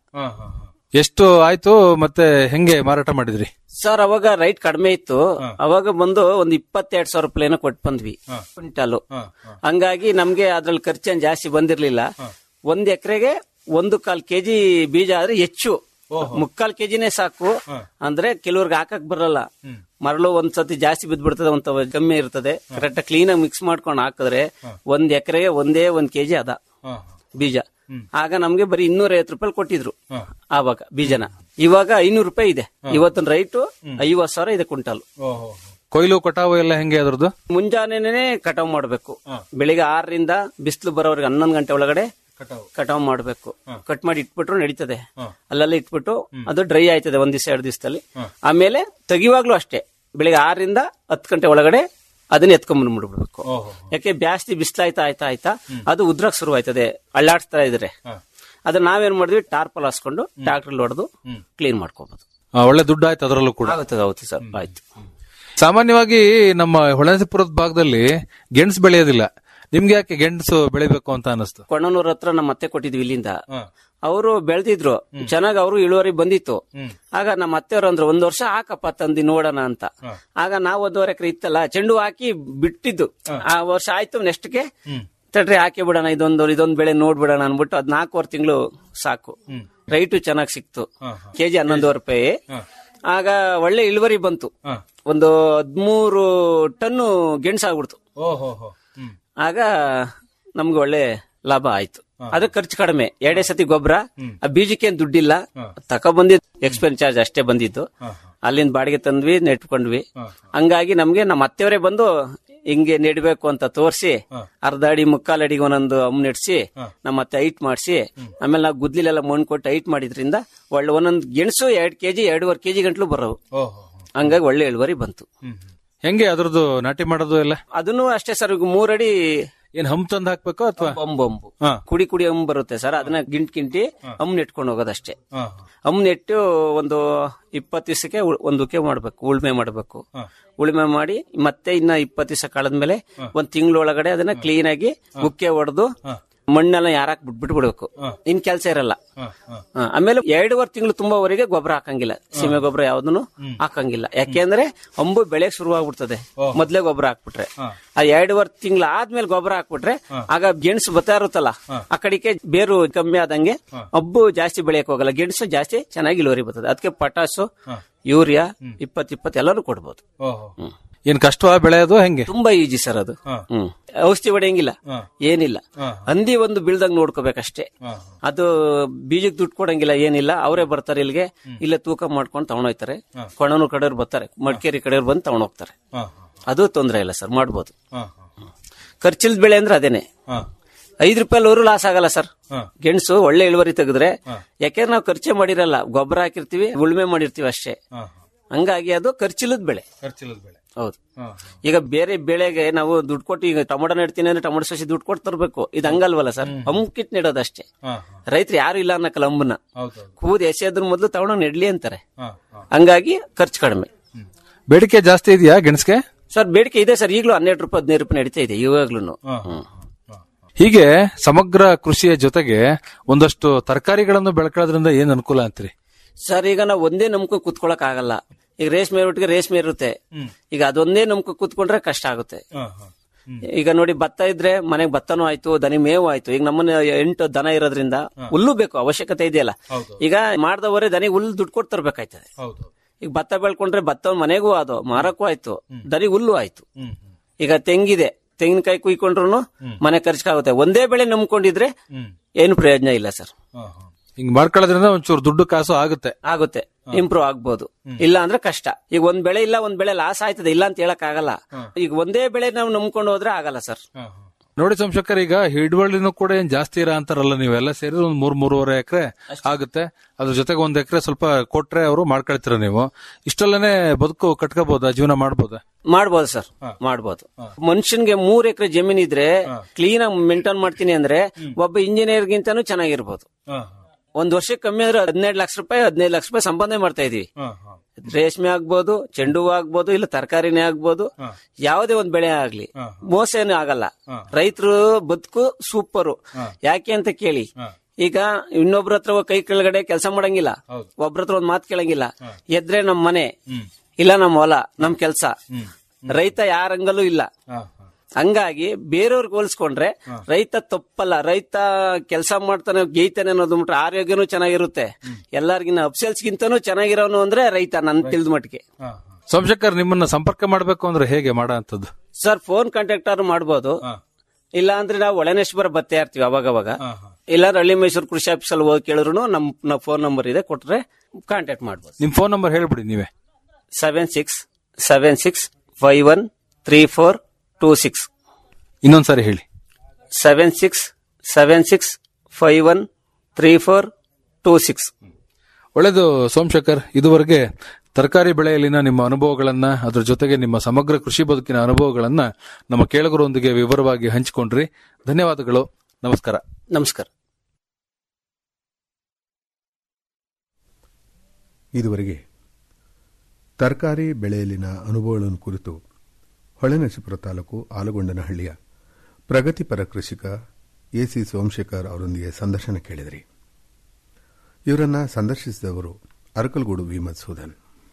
ಎಷ್ಟು ಆಯ್ತು ಮತ್ತೆ ಹೆಂಗೆ ಮಾರಾಟ ಮಾಡಿದ್ರಿ ಸರ್ ಅವಾಗ ರೈಟ್ ಕಡಿಮೆ ಇತ್ತು ಅವಾಗ ಬಂದು ಒಂದ್ ಇಪ್ಪತ್ತೆರಡು ಸಾವಿರ ರೂಪಾಯಿನ ಕೊಟ್ಟು ಬಂದ್ವಿ ಕ್ವಿಂಟಾಲು ಹಂಗಾಗಿ ನಮ್ಗೆ ಅದ್ರಲ್ಲಿ ಖರ್ಚೇನ್ ಜಾಸ್ತಿ ಬಂದಿರ್ಲಿಲ್ಲ ಒಂದ್ ಎಕರೆಗೆ ಒಂದು ಕಾಲ್ ಕೆಜಿ ಬೀಜ ಆದ್ರೆ ಹೆಚ್ಚು ಮುಕ್ಕಾಲ್ ಕೆಜಿನೇ ಸಾಕು ಅಂದ್ರೆ ಕೆಲವ್ರಿಗೆ ಹಾಕಕ್ ಬರಲ್ಲ ಮರಳು ಒಂದ್ಸತಿ ಜಾಸ್ತಿ ಬಿದ್ದ್ಬಿಡ್ತದೆ ಒಂದ್ ತವ- ಕಮ್ಮಿ ಇರ್ತದೆ ಕರೆಕ್ಟ್ ಕ್ಲೀನ್ ಆಗಿ ಮಿಕ್ಸ್ ಮಾಡ್ಕೊಂಡು ಹಾಕಿದ್ರೆ ಒಂದ್ ಎಕರೆಗೆ ಒಂದೇ ಒಂದ್ ಕೆಜಿ ಅದ ಬೀಜ ಆಗ ನಮ್ಗೆ ಬರೀ ಇನ್ನೂರ ಐವತ್ತು ರೂಪಾಯಿ ಕೊಟ್ಟಿದ್ರು ಆವಾಗ ಬೀಜನ ಇವಾಗ ಐನೂರು ರೂಪಾಯಿ ಇದೆ ಇವತ್ತಿನ ರೈಟು ಐವತ್ ಸಾವಿರ ಇದೆ ಕ್ವಿಂಟಾಲ್ ಕೊಯ್ಲು ಕಟಾವು ಎಲ್ಲ ಹೆಂಗೆ ಅದ್ರದ್ದು ಮುಂಜಾನೆನೆ ಕಟಾವ್ ಮಾಡ್ಬೇಕು ಬೆಳಿಗ್ಗೆ ಆರರಿಂದ ಬಿಸಿಲು ಬರೋವರೆಗೆ ಹನ್ನೊಂದು ಗಂಟೆ ಒಳಗಡೆ ಕಟಾವ್ ಮಾಡ್ಬೇಕು ಕಟ್ ಮಾಡಿ ಇಟ್ಬಿಟ್ರು ನಡೀತದೆ ಅಲ್ಲೆಲ್ಲ ಇಟ್ಬಿಟ್ಟು ಅದು ಡ್ರೈ ಆಯ್ತದೆ ಒಂದ್ ದಿವಸ ಎರಡು ದಿವಸದಲ್ಲಿ ಆಮೇಲೆ ತೆಗಿವಾಗ್ಲೂ ಅಷ್ಟೇ ಬೆಳಿಗ್ಗೆ ಆರರಿಂದ ಹತ್ತು ಗಂಟೆ ಒಳಗಡೆ ಅದನ್ನ ಎತ್ಕೊಂಡ್ಬಂದ್ಬಿಡ್ಬೇಕು ಯಾಕೆ ಜಾಸ್ತಿ ಬಿಸಿಲಾಯ್ತಾ ಆಯ್ತಾ ಆಯ್ತಾ ಅದು ಉದ್ರಕ್ ಶುರು ಆಯ್ತದೆ ಅಳ್ಳಾಡ್ತಾ ಇದ್ರೆ ಅದನ್ನ ನಾವೇನ್ ಮಾಡಿದ್ವಿ ಟಾರ್ಪಲ್ ಹಾಸ್ಕೊಂಡು ಟ್ರಾಕ್ಟರ್ ಹೊಡೆದು ಕ್ಲೀನ್ ಮಾಡ್ಕೋಬಹುದು ಆ, ಒಳ್ಳೆ ದುಡ್ಡು ಆಯ್ತು ಅದರಲ್ಲೂ ಕೂಡ ಆಗುತ್ತೆ ಆಗುತ್ತೆ ಸರ್ ಆಯ್ತು ಸಾಮಾನ್ಯವಾಗಿ ನಮ್ಮ ಹೊಳೆನರಸೀಪುರದ ಭಾಗದಲ್ಲಿ ಗೆಣಸು ಬೆಳೆಯೋದಿಲ್ಲ ನಿಮ್ಗೆ ಯಾಕೆ ಗೆಣಸು ಬೆಳಿಬೇಕು ಅಂತ ಅನಿಸ್ತು ಕೊಣ್ಣನೂರ್ ಹತ್ರ ನಮ್ಮ ಅತ್ತೆ ಕೊಟ್ಟಿದ್ವಿ ಇಲ್ಲಿಂದ ಅವರು ಬೆಳೆದಿದ್ರು ಚೆನ್ನಾಗಿ ಅವರು ಇಳುವರಿ ಬಂದಿತ್ತು ಆಗ ನಮ್ಮ ಅತ್ತೆಯವರು ಅಂದ್ರು ಒಂದ್ ವರ್ಷ ಹಾಕಪ್ಪ ತಂದಿ ನೋಡೋಣ ಅಂತ ಆಗ ನಾವು ಒಂದೂವರೆ ಎಕರೆ ಇತ್ತಲ್ಲ ಚೆಂಡು ಹಾಕಿ ಬಿಟ್ಟಿದ್ದು ಆ ವರ್ಷ ಆಯ್ತು ನೆಕ್ಸ್ಟ್ಗೆ ತಡ್ರಿ ಹಾಕಿ ಬಿಡೋಣ ಇದೊಂದು ಇದೊಂದು ಬೆಳೆ ನೋಡ್ಬಿಡೋಣ ಅನ್ಬಿಟ್ಟು ಅದ್ ನಾಲ್ಕೂವರೆ ತಿಂಗಳು ಸಾಕು ರೈಟು ಚೆನ್ನಾಗಿ ಸಿಕ್ತು ಕೆಜಿ ಹನ್ನೊಂದುವರೆ ರೂಪಾಯಿ ಆಗ ಒಳ್ಳೆ ಇಳುವರಿ ಬಂತು ಒಂದು ಹದ್ಮೂರು ಟನ್ನು ಗೆಣಸು ಆಗ್ಬಿಡ್ತು ಆಗ ನಮ್ಗೆ ಒಳ್ಳೆ ಲಾಭ ಆಯ್ತು ಅದು ಖರ್ಚು ಕಡಿಮೆ ಎರಡೇ ಸತಿ ಗೊಬ್ಬರ ಆ ಬೀಜಕ್ಕೇನ್ ದುಡ್ಡಿಲ್ಲ ತಕೊಬಂದಿ ಎಕ್ಸ್ಪೆನ್ಸ್ ಚಾರ್ಜ್ ಅಷ್ಟೇ ಬಂದಿತ್ತು ಅಲ್ಲಿಂದ ಬಾಡಿಗೆ ತಂದ್ವಿ ನೆಟ್ಕೊಂಡ್ವಿ ಹಂಗಾಗಿ ನಮ್ಗೆ ನಮ್ಮ ಅತ್ತೆಯವರೇ ಬಂದು ಹಿಂಗೆ ನೆಡ್ಬೇಕು ಅಂತ ತೋರಿಸಿ ಅರ್ಧ ಅಡಿ ಮುಕ್ಕಾಲ್ ಅಡಿಗೆ ಒಂದೊಂದು ಅಮ್ ನೆಡ್ಸಿ ನಮ್ಮ ಅತ್ತೆ ಹೈಟ್ ಮಾಡಿಸಿ ಆಮೇಲೆ ನಾವು ಗುದ್ಲಿಲೆಲ್ಲ ಮಣ್ಣು ಕೊಟ್ಟು ಹೈಟ್ ಮಾಡಿದ್ರಿಂದ ಒಳ್ಳೆ ಒಂದೊಂದು ಗೆಣಸು ಎರಡ್ ಕೆಜಿ ಎರಡೂವರೆ ಕೆಜಿ ಗಂಟ್ಲು ಬರೋವು ಹಂಗಾಗಿ ಒಳ್ಳೆ ಇಳುವರಿ ಬಂತು ಹೆಂಗೆ ಅದ್ರದ್ದು ನಾಟಿ ಮಾಡೋದು ಎಲ್ಲ ಅದನ್ನು ಅಷ್ಟೇ ಸರ್ ಈಗ ಮೂರಡಿ ಏನ್ ಹಂಪ್ ತಂದ್ ಹಾಕ್ಬೇಕು ಅಥವಾ ಬಂಬಂಬು ಹಾ. ಕುಡಿ ಕುಡಿ ಹಂಬ್ ಬರುತ್ತೆ ಸರ್ ಅದನ್ನ ಗಿಂಟ್ ಗಿಂಟಿ ಹಮ್ ನೆಟ್ಕೊಂಡು ಹೋಗೋದಷ್ಟೇ ಹಮ್ ನೆಟ್ಟು ಒಂದು ಇಪ್ಪತ್ತು ದಿವಸಕ್ಕೆ ಒಂದಕ್ಕೆ ಮಾಡ್ಬೇಕು ಉಳ್ಮೆ ಮಾಡ್ಬೇಕು ಉಳುಮೆ ಮಾಡಿ ಮತ್ತೆ ಇನ್ನ ಇಪ್ಪತ್ತು ದಿವಸ ಕಳೆದ್ಮೇಲೆ ಒಂದ್ ತಿಂಗಳೊಳಗಡೆ ಅದನ್ನ ಕ್ಲೀನ್ ಆಗಿ ಮುಕ್ಕೆ ಹೊಡೆದು ಮಣ್ಣೆಲ್ಲ ಯಾರಾಕ್ ಬಿಟ್ಬಿಟ್ಟು ಬಿಡ್ಬೇಕು ಇನ್ ಕೆಲಸ ಇರಲ್ಲ ಹಾ, ಆಮೇಲೆ ಎರಡೂವರೆ ತಿಂಗಳು ತುಂಬಾವರೆಗೆ ಗೊಬ್ಬರ ಹಾಕಂಗಿಲ್ಲ ಸೀಮೆ ಗೊಬ್ಬರ ಯಾವ್ದನ್ನು ಹಾಕಂಗಿಲ್ಲ ಯಾಕೆಂದ್ರೆ ಅಂಬು ಬೆಳೆ ಶುರು ಆಗ್ಬಿಡ್ತದೆ ಮೊದ್ಲೇ ಗೊಬ್ಬರ ಹಾಕ್ಬಿಟ್ರೆ ಆ ಎರಡೂವರೆ ತಿಂಗಳು ಆದ್ಮೇಲೆ ಗೊಬ್ಬರ ಹಾಕ್ಬಿಟ್ರೆ ಆಗ ಗೆಣಸು ಬರ್ತಾ ಇರುತ್ತಲ್ಲ ಆ ಕಡೆಗೆ ಬೇರು ಕಮ್ಮಿ ಆದಂಗೆ ಹಬ್ಬು ಜಾಸ್ತಿ ಬೆಳೆಯಕ್ ಹೋಗಲ್ಲ ಗೆಣಸು ಜಾಸ್ತಿ ಚೆನ್ನಾಗಿ ಇಳುವರಿ ಬರ್ತದೆ ಅದಕ್ಕೆ ಪಟಾಸು ಯೂರಿಯಾ ಇಪ್ಪತ್ ಇಪ್ಪತ್ತು ಎಲ್ಲಾನು ಕೊಡ್ಬೋದು ಹ್ಮ್. ಏನ್ ಕಷ್ಟವಾ ಬೆಳೆಯೋದು ಹೆಂಗೆ ತುಂಬಾ ಈಜಿ ಸರ್ ಅದು ಹ್ಮ್ ಔಷಧಿ ಹೊಡೆಯಂಗಿಲ್ಲ ಏನಿಲ್ಲ ಹಂದಿ ಒಂದು ಬೀಳ್ದಂಗ್ ನೋಡ್ಕೋಬೇಕಷ್ಟೇ ಅದು ಬೀಜಕ್ಕೆ ದುಡ್ಡು ಕೊಡಂಗಿಲ್ಲ ಏನಿಲ್ಲ ಅವರೇ ಬರ್ತಾರೆ ಇಲ್ಲಿಗೆ ಇಲ್ಲೇ ತೂಕ ಮಾಡ್ಕೊಂಡು ತಗೊಂಡೋಗ್ತಾರೆ ಕೊಣನೂರ್ ಕಡೆಯವ್ರು ಬರ್ತಾರೆ ಮಡಿಕೇರಿ ಕಡೆಯವ್ರು ಬಂದು ತಗೊಂಡೋಗ್ತಾರೆ ಅದು ತೊಂದ್ರೆ ಇಲ್ಲ ಸರ್ ಮಾಡ್ಬೋದು ಖರ್ಚಿಲ್ದ ಬೆಳೆ ಅಂದ್ರೆ ಅದೇನೆ ಐದ್ ರೂಪಾಯಿ ಲಾಸ್ ಆಗಲ್ಲ ಸರ್ ಗೆಣಸು ಒಳ್ಳೆ ಇಳುವರಿ ತೆಗೆದ್ರೆ ಯಾಕೆಂದ್ರೆ ನಾವು ಖರ್ಚೆ ಮಾಡಿರಲ್ಲ ಗೊಬ್ಬರ ಹಾಕಿರ್ತೀವಿ ಉಳುಮೆ ಮಾಡಿರ್ತೀವಿ ಅಷ್ಟೇ ಹಂಗಾಗಿ ಅದು ಖರ್ಚಿಲ್ಲದ ಬೆಳೆ ಖರ್ಚಿಲ್ಲದ ಬೆಳೆ ಹೌದು ಈಗ ಬೇರೆ ಬೆಳೆಗೆ ನಾವು ದುಡ್ಡು ಕೊಟ್ಟು ಈಗ ಟೊಮೊಟೊ ನೆಡ್ತೀನಿ ಅಂದ್ರೆ ಟೊಮೊಟೊ ಸಸಿ ದುಡ್ಡು ಕೊಟ್ಟು ತರಬೇಕು ಇದು ಹಂಗಲ್ವಲ್ಲ ಸರ್ ಹಂಕಿಟ್ ನೆಡೋದಷ್ಟೇ ರೈತರು ಯಾರು ಇಲ್ಲ ಅನ್ನಕ್ಕಲ್ಲ ಹಂಬನ್ನ ಹೌದೌದು ಕೂದ್ ಎಸೆಯೋದ್ರ ಮೊದಲು ತಗೊಂಡು ನೆಡ್ಲಿ ಅಂತಾರೆ ಹಂಗಾಗಿ ಖರ್ಚು ಕಡಿಮೆ ಬೇಡಿಕೆ ಜಾಸ್ತಿ ಇದೆಯಾ ಗೆಣಸ್ಗೆ ಸರ್ ಬೇಡಿಕೆ ಇದೆ ಸರ್ ಈಗಲೂ ಹನ್ನೆರಡು ರೂಪಾಯಿ ಹದಿನೈದು ರೂಪಾಯಿ ನಡೀತಾ ಇದೆ ಇವಾಗ್ಲೂ ಹೀಗೆ ಸಮಗ್ರ ಕೃಷಿಯ ಜೊತೆಗೆ ಒಂದಷ್ಟು ತರಕಾರಿಗಳನ್ನು ಬೆಳ್ಕೊಳ್ಳೋದ್ರಿಂದ ಏನ್ ಅನುಕೂಲ ಅಂತೀರಿ ಸರ್ ಈಗ ನಾವು ಒಂದೇ ನಂಬ್ಕೊ ಕುತ್ಕೊಳಕ್ ಆಗಲ್ಲ ಈಗ ರೇಷ್ಮೆ ಒಟ್ಟಿಗೆ ರೇಷ್ಮೆ ಇರುತ್ತೆ ಈಗ ಅದೊಂದೇ ನಂಬ್ಕೊ ಕುತ್ಕೊಂಡ್ರೆ ಕಷ್ಟ ಆಗುತ್ತೆ ಈಗ ನೋಡಿ ಭತ್ತ ಇದ್ರೆ ಮನೆಗೆ ಭತ್ತನೂ ಆಯ್ತು ದನಿ ಮೇವು ಆಯ್ತು ಈಗ ನಮ್ಮನ್ನ ಎಂಟು ದನ ಇರೋದ್ರಿಂದ ಹುಲ್ಲು ಬೇಕು ಅವಶ್ಯಕತೆ ಇದೆಯಲ್ಲ ಈಗ ಮಾಡ್ದವರೇ ದನಿ ಹುಲ್ಲು ದುಡ್ಡು ಕೊಟ್ಟು ತರ್ಬೇಕಾಯ್ತದೆ ಈಗ ಭತ್ತ ಬೆಳ್ಕೊಂಡ್ರೆ ಭತ್ತ ಮನೆಗೂ ಅದು ಮಾರಕ್ಕೂ ಆಯ್ತು ದನಿ ಹುಲ್ಲು ಆಯ್ತು ಈಗ ತೆಂಗಿದೆ ತೆಂಗಿನಕಾಯಿ ಕುಯ್ಕೊಂಡ್ರು ಮನೆ ಖರ್ಚಾಗುತ್ತೆ ಒಂದೇ ಬೆಳೆ ನಂಬ್ಕೊಂಡಿದ್ರೆ ಏನು ಪ್ರಯೋಜನ ಇಲ್ಲ ಸರ್ ಹಿಂಗ್ ಮಾಡ್ಕೊಳ್ಳೋದ್ರಿಂದ ಒಂಚೂರು ದುಡ್ಡು ಕಾಸು ಆಗುತ್ತೆ ಆಗುತ್ತೆ ಇಂಪ್ರೂವ್ ಆಗ್ಬೋದು ಇಲ್ಲ ಅಂದ್ರೆ ಕಷ್ಟ ಈಗ ಒಂದ್ ಬೆಳೆ ಇಲ್ಲ ಒಂದ್ ಬೆಳೆ ಲಾಸ್ ಆಯ್ತದೆ ಇಲ್ಲ ಅಂತ ಹೇಳಕ್ ಆಗಲ್ಲ ಈಗ ಒಂದೇ ಬೆಳೆ ನಾವು ನಂಬ್ಕೊಂಡು ಹೋದ್ರೆ ಆಗಲ್ಲ ಸರ್ ನೋಡಿ ಸೋಮಶೇಖರ್ ಈಗ ಹಿಡುವಳಿನೂ ಕೂಡ ಏನ್ ಜಾಸ್ತಿ ಇರ ಅಂತಾರಲ್ಲ ನೀವೆಲ್ಲ ಸೇರಿ ಒಂದ್ ಮೂರ್ ಮೂರುವರೆ ಎಕರೆ ಆಗುತ್ತೆ ಅದ್ರ ಜೊತೆಗೆ ಒಂದ್ ಎಕರೆ ಸ್ವಲ್ಪ ಕೊಟ್ರೆ ಅವರು ಮಾಡ್ಕೊಳ್ತೀರ ನೀವು ಇಷ್ಟಲ್ಲೇ ಬದುಕು ಕಟ್ಕೋಬಹುದಾ ಜೀವನ ಮಾಡ್ಬೋದಾ ಮಾಡ್ಬೋದು ಸರ್ ಮಾಡ್ಬೋದು ಮನುಷ್ಯನ್ಗೆ ಮೂರ್ ಎಕರೆ ಜಮೀನ್ ಇದ್ರೆ ಕ್ಲೀನ್ ಆಗಿ ಮೇಂಟೈನ್ ಮಾಡ್ತೀನಿ ಅಂದ್ರೆ ಒಬ್ಬ ಇಂಜಿನಿಯರ್ ಗಿಂತಾನು ಚೆನ್ನಾಗಿರ್ಬೋದು ಒಂದ್ ವರ್ಷಕ್ಕೆ ಕಮ್ಮಿ ಅಂದ್ರೆ ಹದಿನೈದು ಲಕ್ಷ ರೂಪಾಯಿ ಹದಿನೈದು ಲಕ್ಷ ರೂಪಾಯಿ ಸಂಪಾದನೆ ಮಾಡ್ತಾ ಇದೀವಿ ರೇಷ್ಮೆ ಆಗ್ಬೋದು ಚೆಂಡು ಹೂವು ಆಗ್ಬೋದು ಇಲ್ಲ ತರಕಾರಿನೇ ಆಗ್ಬೋದು ಯಾವುದೇ ಒಂದ್ ಬೆಳೆ ಆಗ್ಲಿ ಮೋಸ ಏನು ಆಗಲ್ಲ ರೈತರು ಬದುಕು ಸೂಪರು ಯಾಕೆ ಅಂತ ಕೇಳಿ ಈಗ ಇನ್ನೊಬ್ರ ಹತ್ರ ಹೋಗ್ ಕೈ ಕೆಳಗಡೆ ಕೆಲಸ ಮಾಡಂಗಿಲ್ಲ ಒಬ್ರ ಹತ್ರ ಒಂದ್ ಮಾತು ಕೇಳಂಗಿಲ್ಲ ಎದ್ರೆ ನಮ್ ಮನೆ ಇಲ್ಲ ನಮ್ ಹೊಲ ನಮ್ ಕೆಲ್ಸ ರೈತ ಯಾರಂಗಲ್ಲೂ ಇಲ್ಲ ಹಂಗಾಗಿ ಬೇರೆಯವ್ರಿಗೆ ಹೋಲಿಸ್ಕೊಂಡ್ರೆ ರೈತ ತಪ್ಪಲ್ಲ ರೈತ ಕೆಲಸ ಮಾಡ್ತಾನೆ ಗೇಯ್ತಾನೆ ಅನ್ನೋದು ಬಿಟ್ರೆ ಆರೋಗ್ಯನೂ ಚೆನ್ನಾಗಿರುತ್ತೆ ಎಲ್ಲರಿಗಿನ್ನ ಅಪ್ಸೆಲ್ಸ್ಗಿಂತನೂ ಚೆನ್ನಾಗಿರೋನು ಅಂದ್ರೆ ರೈತ ನನ್ ತಿಳಿದ ಮಟ್ಟಿಗೆ ಸೋಮಶೇಖರ್ ನಿಮ್ಮನ್ನ ಸಂಪರ್ಕ ಮಾಡ್ಬೇಕು ಅಂದ್ರೆ ಹೇಗೆ ಮಾಡೋ ಅಂತದ್ದು ಸರ್ ಫೋನ್ ಕಾಂಟ್ಯಾಕ್ಟ್ ಆದ್ರೂ ಮಾಡ್ಬೋದು ಇಲ್ಲ ಅಂದ್ರೆ ನಾವು ಒಳನೇಶ್ವರ ಬತ್ತೇ ಇರ್ತೀವಿ ಅವಾಗ ಅವಾಗ ಇಲ್ಲ ಹಳ್ಳಿ ಮೈಸೂರು ಕೃಷಿ ಆಫೀಸಲ್ಲಿ ಹೋಗಿ ಕೇಳಿದ್ರು ನಮ್ ಫೋನ್ ನಂಬರ್ ಇದೆ ಕೊಟ್ರೆ ಕಾಂಟ್ಯಾಕ್ಟ್ ಮಾಡ್ಬೋದು ನಿಮ್ ಫೋನ್ ನಂಬರ್ ಹೇಳ್ಬಿಡಿ ನೀವೇ seven six seven six five one three four two six ಇನ್ನೊಂದ್ಸಾರಿ ಹೇಳಿ seven six seven six five one three four two six ಒಳ್ಳೆದು ಸೋಮಶೇಖರ್ ಇದುವರೆಗೆ ತರಕಾರಿ ಬೆಳೆಯಲ್ಲಿನ ನಿಮ್ಮ ಅನುಭವಗಳನ್ನ ಅದರ ಜೊತೆಗೆ ನಿಮ್ಮ ಸಮಗ್ರ ಕೃಷಿ ಬದುಕಿನ ಅನುಭವಗಳನ್ನ ನಮ್ಮ ಕೇಳುಗರೊಂದಿಗೆ ವಿವರವಾಗಿ ಹಂಚಿಕೊಂಡ್ರಿ ಧನ್ಯವಾದಗಳು ನಮಸ್ಕಾರ ನಮಸ್ಕಾರ ಇದುವರೆಗೆ ತರಕಾರಿ ಬೆಳೆಯಲ್ಲಿನ ಅನುಭವಗಳನ್ನು ಕುರಿತು ಹೊಳೆನರಸೀಪುರ ತಾಲೂಕು ಆಲಗೊಂಡನಹಳ್ಳಿಯ ಪ್ರಗತಿಪರ ಕೃಷಿಕ ಎಸಿ ಸೋಮಶೇಖರ್ ಅವರೊಂದಿಗೆ ಸಂದರ್ಶನ ಕೇಳಿದಿರಿ ಇವರನ್ನ ಸಂದರ್ಶಿಸಿದವರು ಅರಕಲಗೂಡು ವಿ ಮಧುಸೂದನ್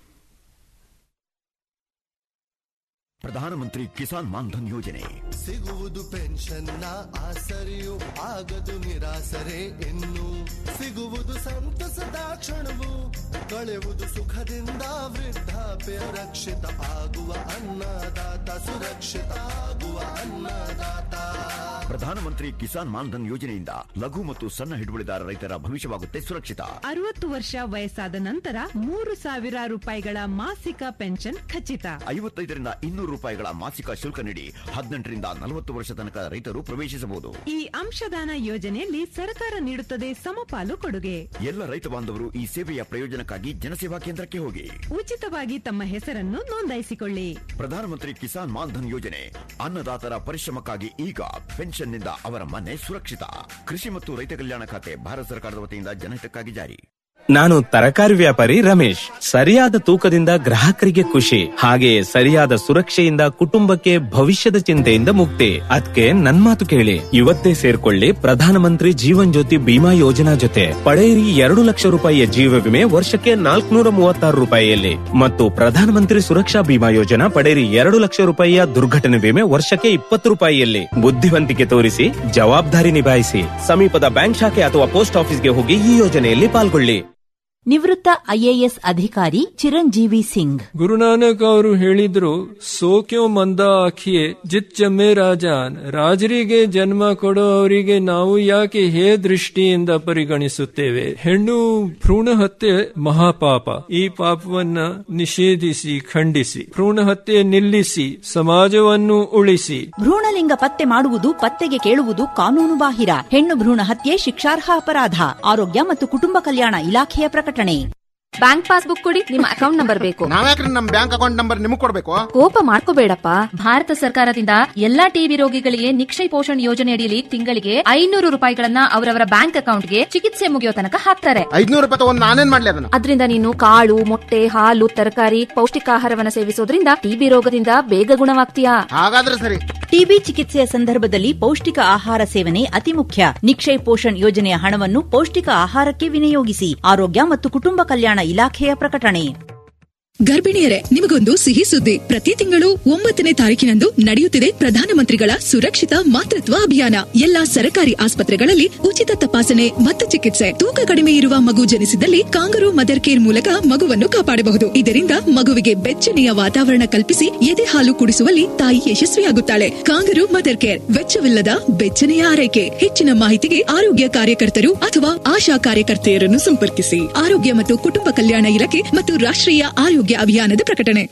ಪ್ರಧಾನಮಂತ್ರಿ ಕಿಸಾನ್ ಮಾನ್ಧನ್ ಯೋಜನೆ ಸಿಗುವುದು ಪೆನ್ಷನ್ನ ಆಸರೆಯು ಆಗದು ನಿರಾಸರೆ ಇನ್ನು ಸಿಗುವುದು ಸಂತಸದ ಕ್ಷಣವು ಕಳೆಯುವುದು ಸುಖದಿಂದ ವೃದ್ಧಾಪ್ಯ ರಕ್ಷಿತ ಆಗುವ ಅನ್ನದಾತ ಸುರಕ್ಷಿತ ಆಗುವ ಅನ್ನದಾತ ಪ್ರಧಾನಮಂತ್ರಿ ಕಿಸಾನ್ ಮಾನ್ಧನ್ ಯೋಜನೆಯಿಂದ ಲಘು ಮತ್ತು ಸಣ್ಣ ಹಿಡುವಳಿದಾರ ರೈತರ ಭವಿಷ್ಯವಾಗುತ್ತೆ ಸುರಕ್ಷಿತ ಅರವತ್ತು ವರ್ಷ ವಯಸ್ಸಾದ ನಂತರ ಮೂರು ಸಾವಿರ ರೂಪಾಯಿಗಳ ಮಾಸಿಕ ಪೆನ್ಷನ್ ಖಚಿತ ಐವತ್ತೈದರಿಂದ ಇನ್ನೂರು ರೂಪಾಯಿಗಳ ಮಾಸಿಕ ಶುಲ್ಕ ನೀಡಿ ಹದಿನೆಂಟರಿಂದ ನಲವತ್ತು ವರ್ಷ ತನಕ ರೈತರು ಪ್ರವೇಶಿಸಬಹುದು ಈ ಅಂಶದಾನ ಯೋಜನೆಯಲ್ಲಿ ಸರ್ಕಾರ ನೀಡುತ್ತದೆ ಸಮಪಾಲು ಕೊಡುಗೆ ಎಲ್ಲ ರೈತ ಬಾಂಧವರು ಈ ಸೇವೆಯ ಪ್ರಯೋಜನಕ್ಕಾಗಿ ಜನಸೇವಾ ಕೇಂದ್ರಕ್ಕೆ ಹೋಗಿ ಉಚಿತವಾಗಿ ತಮ್ಮ ಹೆಸರನ್ನು ನೋಂದಾಯಿಸಿಕೊಳ್ಳಿ ಪ್ರಧಾನಮಂತ್ರಿ ಕಿಸಾನ್ ಮಾನ್ಧನ್ ಯೋಜನೆ ಅನ್ನದಾತರ ಪರಿಶ್ರಮಕ್ಕಾಗಿ ಈಗ ಪೆನ್ಷನ್ನಿಂದ ಅವರ ಮನೆ ಸುರಕ್ಷಿತ ಕೃಷಿ ಮತ್ತು ರೈತ ಕಲ್ಯಾಣ ಖಾತೆ ಭಾರತ ಸರ್ಕಾರದ ವತಿಯಿಂದ ಜನಹಿತಕ್ಕಾಗಿ ಜಾರಿ ನಾನು ತರಕಾರಿ ವ್ಯಾಪಾರಿ ರಮೇಶ್ ಸರಿಯಾದ ತೂಕದಿಂದ ಗ್ರಾಹಕರಿಗೆ ಖುಷಿ ಹಾಗೆಯೇ ಸರಿಯಾದ ಸುರಕ್ಷೆಯಿಂದ ಕುಟುಂಬಕ್ಕೆ ಭವಿಷ್ಯದ ಚಿಂತೆಯಿಂದ ಮುಕ್ತಿ ಅದಕ್ಕೆ ನನ್ ಮಾತು ಕೇಳಿ ಇವತ್ತೇ ಸೇರ್ಕೊಳ್ಳಿ ಪ್ರಧಾನಮಂತ್ರಿ ಜೀವನ್ ಜ್ಯೋತಿ ಬಿಮಾ ಯೋಜನಾ ಜೊತೆ ಪಡೆಯಿರಿ ಎರಡು ಲಕ್ಷ ರೂಪಾಯಿಯ ಜೀವ ವಿಮೆ ವರ್ಷಕ್ಕೆ ನಾಲ್ಕುನೂರ ಮೂವತ್ತಾರು ರೂಪಾಯಿಯಲ್ಲಿ ಮತ್ತು ಪ್ರಧಾನಮಂತ್ರಿ ಸುರಕ್ಷಾ ಬಿಮಾ ಯೋಜನಾ ಪಡೆಯಿರಿ ಎರಡು ಲಕ್ಷ ರೂಪಾಯಿಯ ದುರ್ಘಟನೆ ವಿಮೆ ವರ್ಷಕ್ಕೆ ಇಪ್ಪತ್ತು ರೂಪಾಯಿಯಲ್ಲಿ ಬುದ್ಧಿವಂತಿಕೆ ತೋರಿಸಿ ಜವಾಬ್ದಾರಿ ನಿಭಾಯಿಸಿ ಸಮೀಪದ ಬ್ಯಾಂಕ್ ಶಾಖೆ ಅಥವಾ ಪೋಸ್ಟ್ ಆಫೀಸ್ಗೆ ಹೋಗಿ ಈ ಯೋಜನೆಯಲ್ಲಿ ಪಾಲ್ಗೊಳ್ಳಿ ನಿವೃತ್ತ ಐಎಎಸ್ ಅಧಿಕಾರಿ ಚಿರಂಜೀವಿ ಸಿಂಗ್ ಗುರುನಾನಕ್ ಅವರು ಹೇಳಿದ್ರು ಸೋಕ್ಯೋ ಮಂದ ಆಖಿಯೇ ಜಿತ್ ಜಮ್ಮೆ ರಾಜಾನ್ ರಾಜರಿಗೆ ಜನ್ಮ ಕೊಡೋ ಅವರಿಗೆ ನಾವು ಯಾಕೆ ಹೇ ದೃಷ್ಟಿಯಿಂದ ಪರಿಗಣಿಸುತ್ತೇವೆ ಹೆಣ್ಣು ಭ್ರೂಣ ಹತ್ಯೆ ಮಹಾಪಾಪ ಈ ಪಾಪವನ್ನ ನಿಷೇಧಿಸಿ ಖಂಡಿಸಿ ಭ್ರೂಣ ಹತ್ಯೆ ನಿಲ್ಲಿಸಿ ಸಮಾಜವನ್ನು ಉಳಿಸಿ ಭ್ರೂಣಲಿಂಗ ಪತ್ತೆ ಮಾಡುವುದು ಪತ್ತೆಗೆ ಕೇಳುವುದು ಕಾನೂನು ಬಾಹಿರ ಹೆಣ್ಣು ಭ್ರೂಣ ಹತ್ಯೆ ಶಿಕ್ಷಾರ್ಹ ಅಪರಾಧ ಆರೋಗ್ಯ ಮತ್ತು ಕುಟುಂಬ ಕಲ್ಯಾಣ ಇಲಾಖೆಯ ಪ್ರಕಟಣೆ ಬ್ಯಾಂಕ್ ಪಾಸ್ಬುಕ್ ಕೊಡಿ ನಿಮ್ಮ ಅಕೌಂಟ್ ನಂಬರ್ ಬೇಕು ನಾವ್ಯಾಕ್ರಿ ನಮ್ ಬ್ಯಾಂಕ್ ಅಕೌಂಟ್ ನಂಬರ್ ನಿಮಗ್ ಕೊಡ್ಬೇಕು ಕೋಪ ಮಾಡ್ಕೋಬೇಡಪ್ಪ ಭಾರತ ಸರ್ಕಾರದಿಂದ ಎಲ್ಲಾ ಟಿಬಿ ರೋಗಿಗಳಿಗೆ ನಿಕ್ಷಯ ಪೋಷಣ್ ಯೋಜನೆ ಅಡಿಯಲ್ಲಿ ತಿಂಗಳಿಗೆ ಐನೂರು ರೂಪಾಯಿಗಳನ್ನ ಅವರವರ ಬ್ಯಾಂಕ್ ಅಕೌಂಟ್ಗೆ ಚಿಕಿತ್ಸೆ ಮುಗಿಯೋ ತನಕ ಹಾಕ್ತಾರೆ ಐದ್ನೂರು ರೂಪಾಯಿ ತಗೊಂಡ್ ನಾನೇನ್ ಮಾಡ್ಲಿ ಅದನ್ನ ಅದರಿಂದ ನೀನು ಕಾಳು ಮೊಟ್ಟೆ ಹಾಲು ತರಕಾರಿ ಪೌಷ್ಟಿಕಾಹಾರವನ್ನ ಸೇವಿಸೋದ್ರಿಂದ ಟಿಬಿ ರೋಗದಿಂದ ಬೇಗ ಗುಣವಾಗ್ತೀಯಾ ಹಾಗಾದ್ರೆ ಸರಿ ಟಿಬಿ ಚಿಕಿತ್ಸೆಯ ಸಂದರ್ಭದಲ್ಲಿ ಪೌಷ್ಟಿಕ ಆಹಾರ ಸೇವನೆ ಅತಿ ಮುಖ್ಯ ನಿಕ್ಷಯ್ ಪೋಷಣ್ ಯೋಜನೆಯ ಹಣವನ್ನು ಪೌಷ್ಟಿಕ ಆಹಾರಕ್ಕೆ ವಿನಿಯೋಗಿಸಿ ಆರೋಗ್ಯ ಮತ್ತು ಕುಟುಂಬ ಕಲ್ಯಾಣ ಇಲಾಖೆಯ ಪ್ರಕಟಣೆ ಗರ್ಭಿಣಿಯರೇ ನಿಮಗೊಂದು ಸಿಹಿ ಸುದ್ದಿ ಪ್ರತಿ ತಿಂಗಳು ಒಂಬತ್ತನೇ ತಾರೀಕಿನಂದು ನಡೆಯುತ್ತಿದೆ ಪ್ರಧಾನಮಂತ್ರಿಗಳ ಸುರಕ್ಷಿತ ಮಾತೃತ್ವ ಅಭಿಯಾನ ಎಲ್ಲಾ ಸರ್ಕಾರಿ ಆಸ್ಪತ್ರೆಗಳಲ್ಲಿ ಉಚಿತ ತಪಾಸಣೆ ಮತ್ತು ಚಿಕಿತ್ಸೆ ತೂಕ ಕಡಿಮೆ ಇರುವ ಮಗು ಜನಿಸಿದಲ್ಲಿ ಕಾಂಗರು ಮದರ್ ಕೇರ್ ಮೂಲಕ ಮಗುವನ್ನು ಕಾಪಾಡಬಹುದು ಇದರಿಂದ ಮಗುವಿಗೆ ಬೆಚ್ಚನೆಯ ವಾತಾವರಣ ಕಲ್ಪಿಸಿ ಎದೆ ಹಾಲು ಕುಡಿಸುವಲ್ಲಿ ತಾಯಿ ಯಶಸ್ವಿಯಾಗುತ್ತಾಳೆ ಕಾಂಗರು ಮದರ್ ಕೇರ್ ವೆಚ್ಚವಿಲ್ಲದ ಬೆಚ್ಚನೆಯ ಆರೈಕೆ ಹೆಚ್ಚಿನ ಮಾಹಿತಿಗೆ ಆರೋಗ್ಯ ಕಾರ್ಯಕರ್ತರು ಅಥವಾ ಆಶಾ ಕಾರ್ಯಕರ್ತೆಯರನ್ನು ಸಂಪರ್ಕಿಸಿ ಆರೋಗ್ಯ ಮತ್ತು ಕುಟುಂಬ ಕಲ್ಯಾಣ ಇಲಾಖೆ ಮತ್ತು ರಾಷ್ಟ್ರೀಯ ಆರೋಗ್ಯ ಅಭಿಯಾನದ ಪ್ರಕಟಣೆ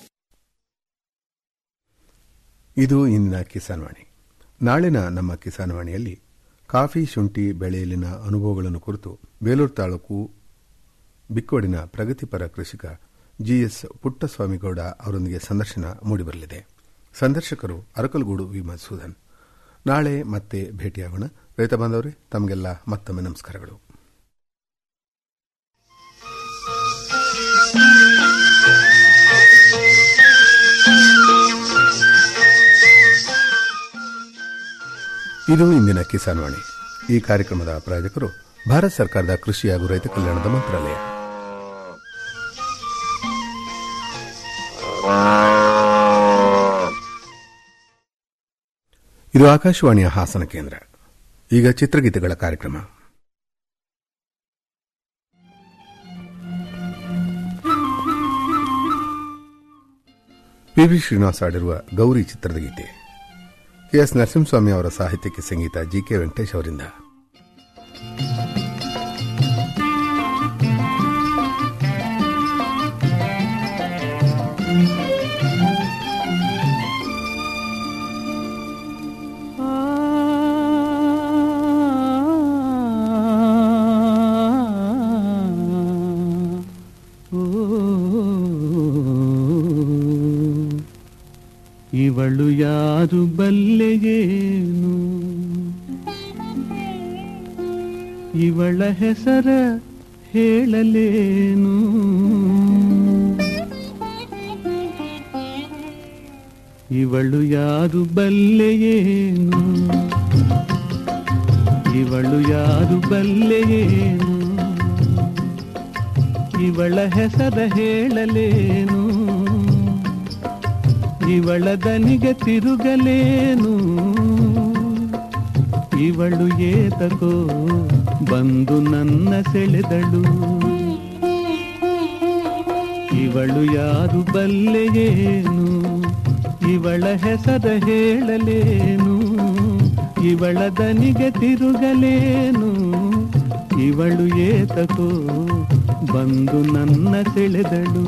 ಇದು ಇಂದಿನ ಕಿಸಾನ್ ವಾಣಿ ನಾಳಿನ ನಮ್ಮ ಕಿಸಾನ್ ವಾಣಿಯಲ್ಲಿ ಕಾಫಿ ಶುಂಠಿ ಬೆಳೆಯಲಿನ ಅನುಭವಗಳನ್ನು ಕುರಿತು ಬೇಲೂರು ತಾಲೂಕು ಬಿಕ್ಕೋಡಿನ ಪ್ರಗತಿಪರ ಕೃಷಿಕ ಜಿಎಸ್ ಪುಟ್ಟಸ್ವಾಮಿಗೌಡ ಅವರೊಂದಿಗೆ ಸಂದರ್ಶನ ಮೂಡಿಬರಲಿದೆ ಸಂದರ್ಶಕರು ಅರಕಲಗೂಡು ವಿ ಮಧುಸೂದನ್ ನಾಳೆ ಮತ್ತೆ ಭೇಟಿಯಾಗೋಣ ರೈತ ಬಾಂಧವರೇ ತಮಗೆಲ್ಲ ಮತ್ತೊಮ್ಮೆ ನಮಸ್ಕಾರಗಳು ಇದು ಇಂದಿನ ಕಿಸಾನ್ ವಾಣಿ ಈ ಕಾರ್ಯಕ್ರಮದ ಪ್ರಾಯೋಜಕರು ಭಾರತ ಸರ್ಕಾರದ ಕೃಷಿ ಹಾಗೂ ರೈತ ಕಲ್ಯಾಣದ ಮಂತ್ರಾಲಯ ಇದು ಆಕಾಶವಾಣಿಯ ಹಾಸನ ಕೇಂದ್ರ ಈಗ ಚಿತ್ರಗೀತೆಗಳ ಕಾರ್ಯಕ್ರಮ ಪಿವಿ ಶ್ರೀನಿವಾಸ್ ಆಡಿರುವ ಗೌರಿ ಚಿತ್ರದ ಗೀತೆ ಎಸ್ ನರಸಿಂಹಸ್ವಾಮಿ ಅವರ ಸಾಹಿತ್ಯಕ್ಕೆ ಸಂಗೀತ ಜಿ ಕೆ ವೆಂಕಟೇಶ್ ಅವರಿಂದ ಇವಳು ಯಾರು ಬಲ್ಲೆಯೇನು ಇವಳ ಹೆಸರ ಹೇಳಲೇನು ಇವಳು ಯಾರು ಬಲ್ಲೆಯೇನು ಇವಳು ಯಾರು ಬಲ್ಲೆಯೇನು ಇವಳ ಹೆಸರ ಹೇಳಲೇನು ಇವಳ ದನಿಗೆ ತಿರುಗಲೇನು ಇವಳು ಏತಕೋ ಬಂದು ನನ್ನ ಸೆಳೆದಳು ಇವಳು ಯಾರು ಬಲ್ಲೆಯೇನು ಇವಳ ಹೆಸರ ಹೇಳಲೇನು ಇವಳ ದನಿಗೆ ತಿರುಗಲೇನು ಇವಳು ಏತಕೋ ಬಂದು ನನ್ನ ಸೆಳೆದಳು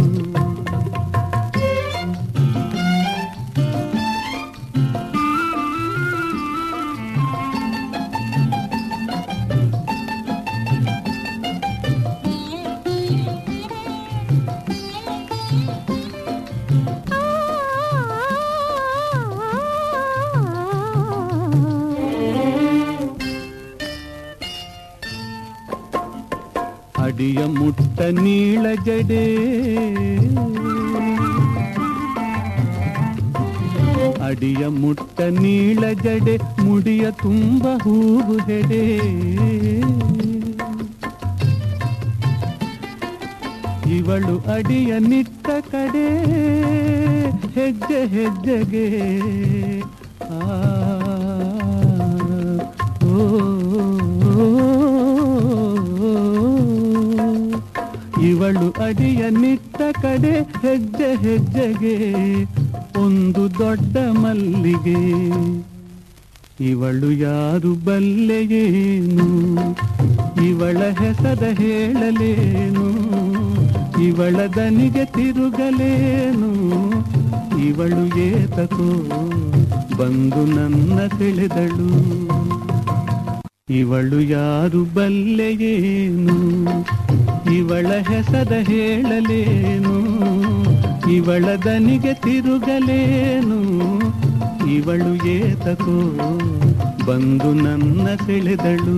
ಅಡಿಯ ಮುಟ್ಟ ನೀಳ ಜಡೆ ಅಡಿಯ ಮುಟ್ಟ ನೀಳ ಜಡೆ ಮುಡಿಯ ತುಂಬ ಹೂವು ಹೆಡೆ ಇವಳು ಅಡಿಯ ನಿಟ್ಟ ಕಡೆ ಹೆಜ್ಜೆ ಹೆಜ್ಜೆಗೆ ಆ ಓ, ಇವಳು ಅಡಿಯ ನಿಟ್ಟ ಕಡೆ ಹೆಜ್ಜೆ ಹೆಜ್ಜೆಗೆ ಒಂದು ದೊಡ್ಡ ಮಲ್ಲಿಗೆ ಇವಳು ಯಾರು ಬಲ್ಲೆಯೇನು ಇವಳ ಹೆಸರ ಹೇಳಲೇನು ಇವಳ ದನಿಗೆ ತಿರುಗಲೇನು ಇವಳು ಏತಕೋ ಬಂದು ನನ್ನ ಸೆಳೆದಳು ಇವಳು ಯಾರು ಬಲ್ಲೆಯೇನು ಇವಳ ಹೆಸರ ಹೇಳಲೇನು ಇವಳ ದನಿಗೆ ತಿರುಗಲೇನು ಇವಳು ಏತಕೋ ಬಂದು ನನ್ನ ಸೆಳೆದಳು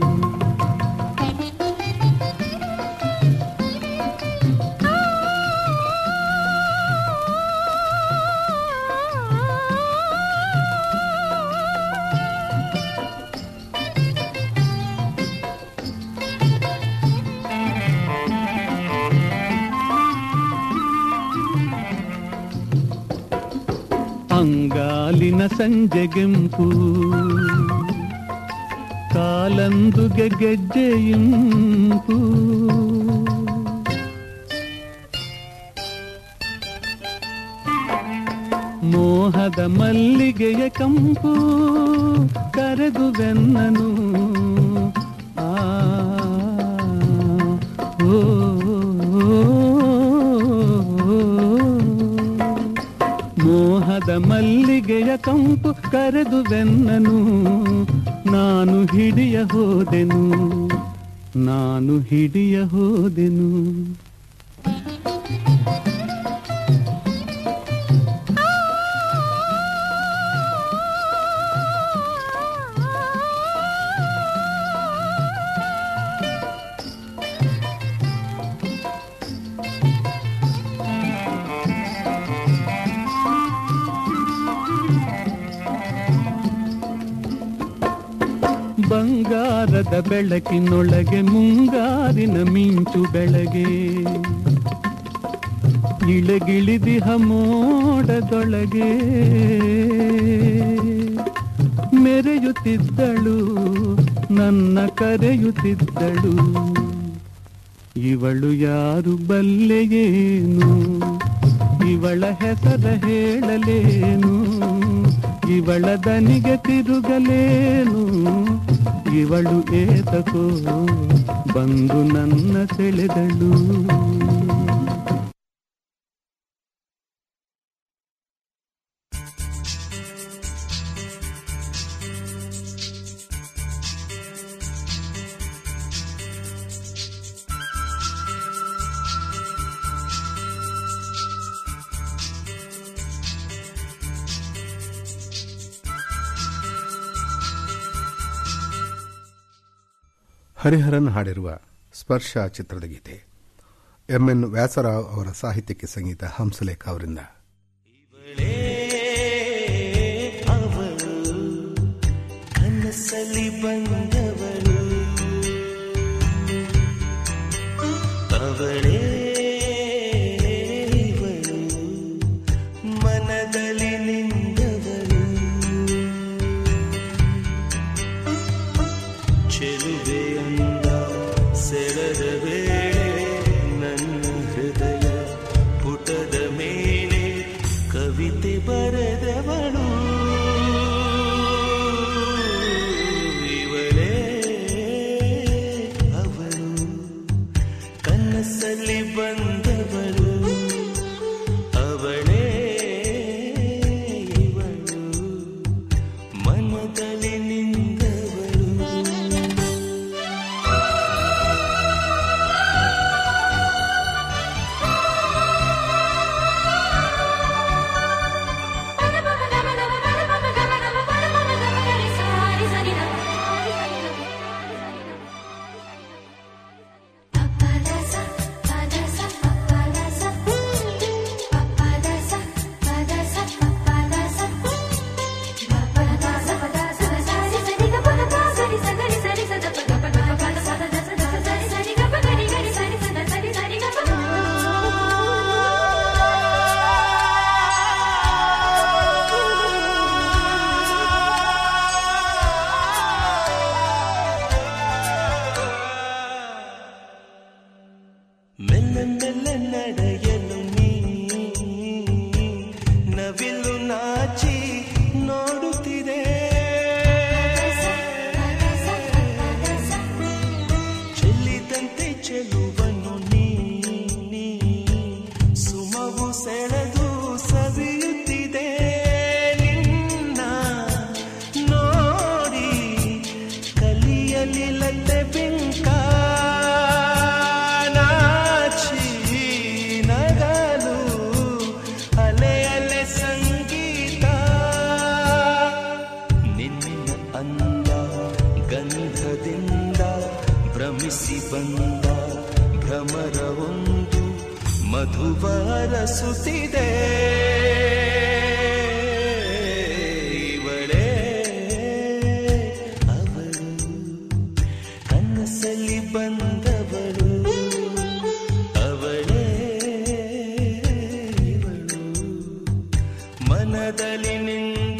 ಅಂಗಾಲಿನ ಸಂಜೆಗೆಂಪು ಕಾಲಂದುಗೆ ಗೆಜ್ಜೆಯಿಂಪು ಮೋಹದ ಮಲ್ಲಿಗೆಯ ಕಂಪು ಕರೆದು ಬೆನ್ನನು ಆ ಓ, ಮೋಹದ ಮಲ್ಲಿಗೆಯ ಕಂಪು ಕರೆದು ಬೆನ್ನನು ನಾನು ಹಿಡಿಯ ಹೋದೆನು ನಾನು ಹಿಡಿಯ ಹೋದೆನು ಬಂಗಾರದ ಬೆಳಕಿನೊಳಗೆ ಮುಂಗಾರಿನ ಮಿಂಚು ಬೆಳಗೆ ಇಳಗಿಳಿದಿಹ ಮೋಡದೊಳಗೆ ಮೆರೆಯುತ್ತಿದ್ದಳು ನನ್ನ ಕರೆಯುತ್ತಿದ್ದಳು ಇವಳು ಯಾರು ಬಲ್ಲೆಯೇನು ಇವಳ ಹೆಸರ ಹೇಳಲೇನು ಇವಳ ದನಿಗೆ ತಿರುಗಲೇನು ಇವಳು ಏತಕೋ ಬಂದು ನನ್ನ ಸೆಳೆದಳು ಹರಿಹರನ್ ಹಾಡಿರುವ ಸ್ಪರ್ಶ ಚಿತ್ರದ ಗೀತೆ ಎಂಎನ್ ವ್ಯಾಸರಾವ್ ಅವರ ಸಾಹಿತ್ಯಕ್ಕೆ ಸಂಗೀತ ಹಂಸಲೇಖ ಅವರಿಂದ ಕನಸಲಿ ಬಂದವಳು ಅವಳೇ ಇವಳು ಮನದಲ್ಲಿ ನಿಂದವಳು ಚೆಲುವೆಯಂದ ಸೆಳೆದ ವೇಳೆ ನನ್ನ ಹೃದಯ ಪುಟದ ಮೇಲೆ ಕವಿತೆ ಬರೆದವಳು ಇವಳೇ ಅವಳು ಕನಸಲ್ಲಿ ಬಂದವಳು ಅವಳೇ ಇವಳು ಮನದಲ್ಲಿ ನಿಂದವಳು Thank you. ಕನಸಲ್ಲಿ ಬಂದವಳು ಅವಳೇ ಇವಳು ಮನದಲ್ಲಿ ನಿಂದ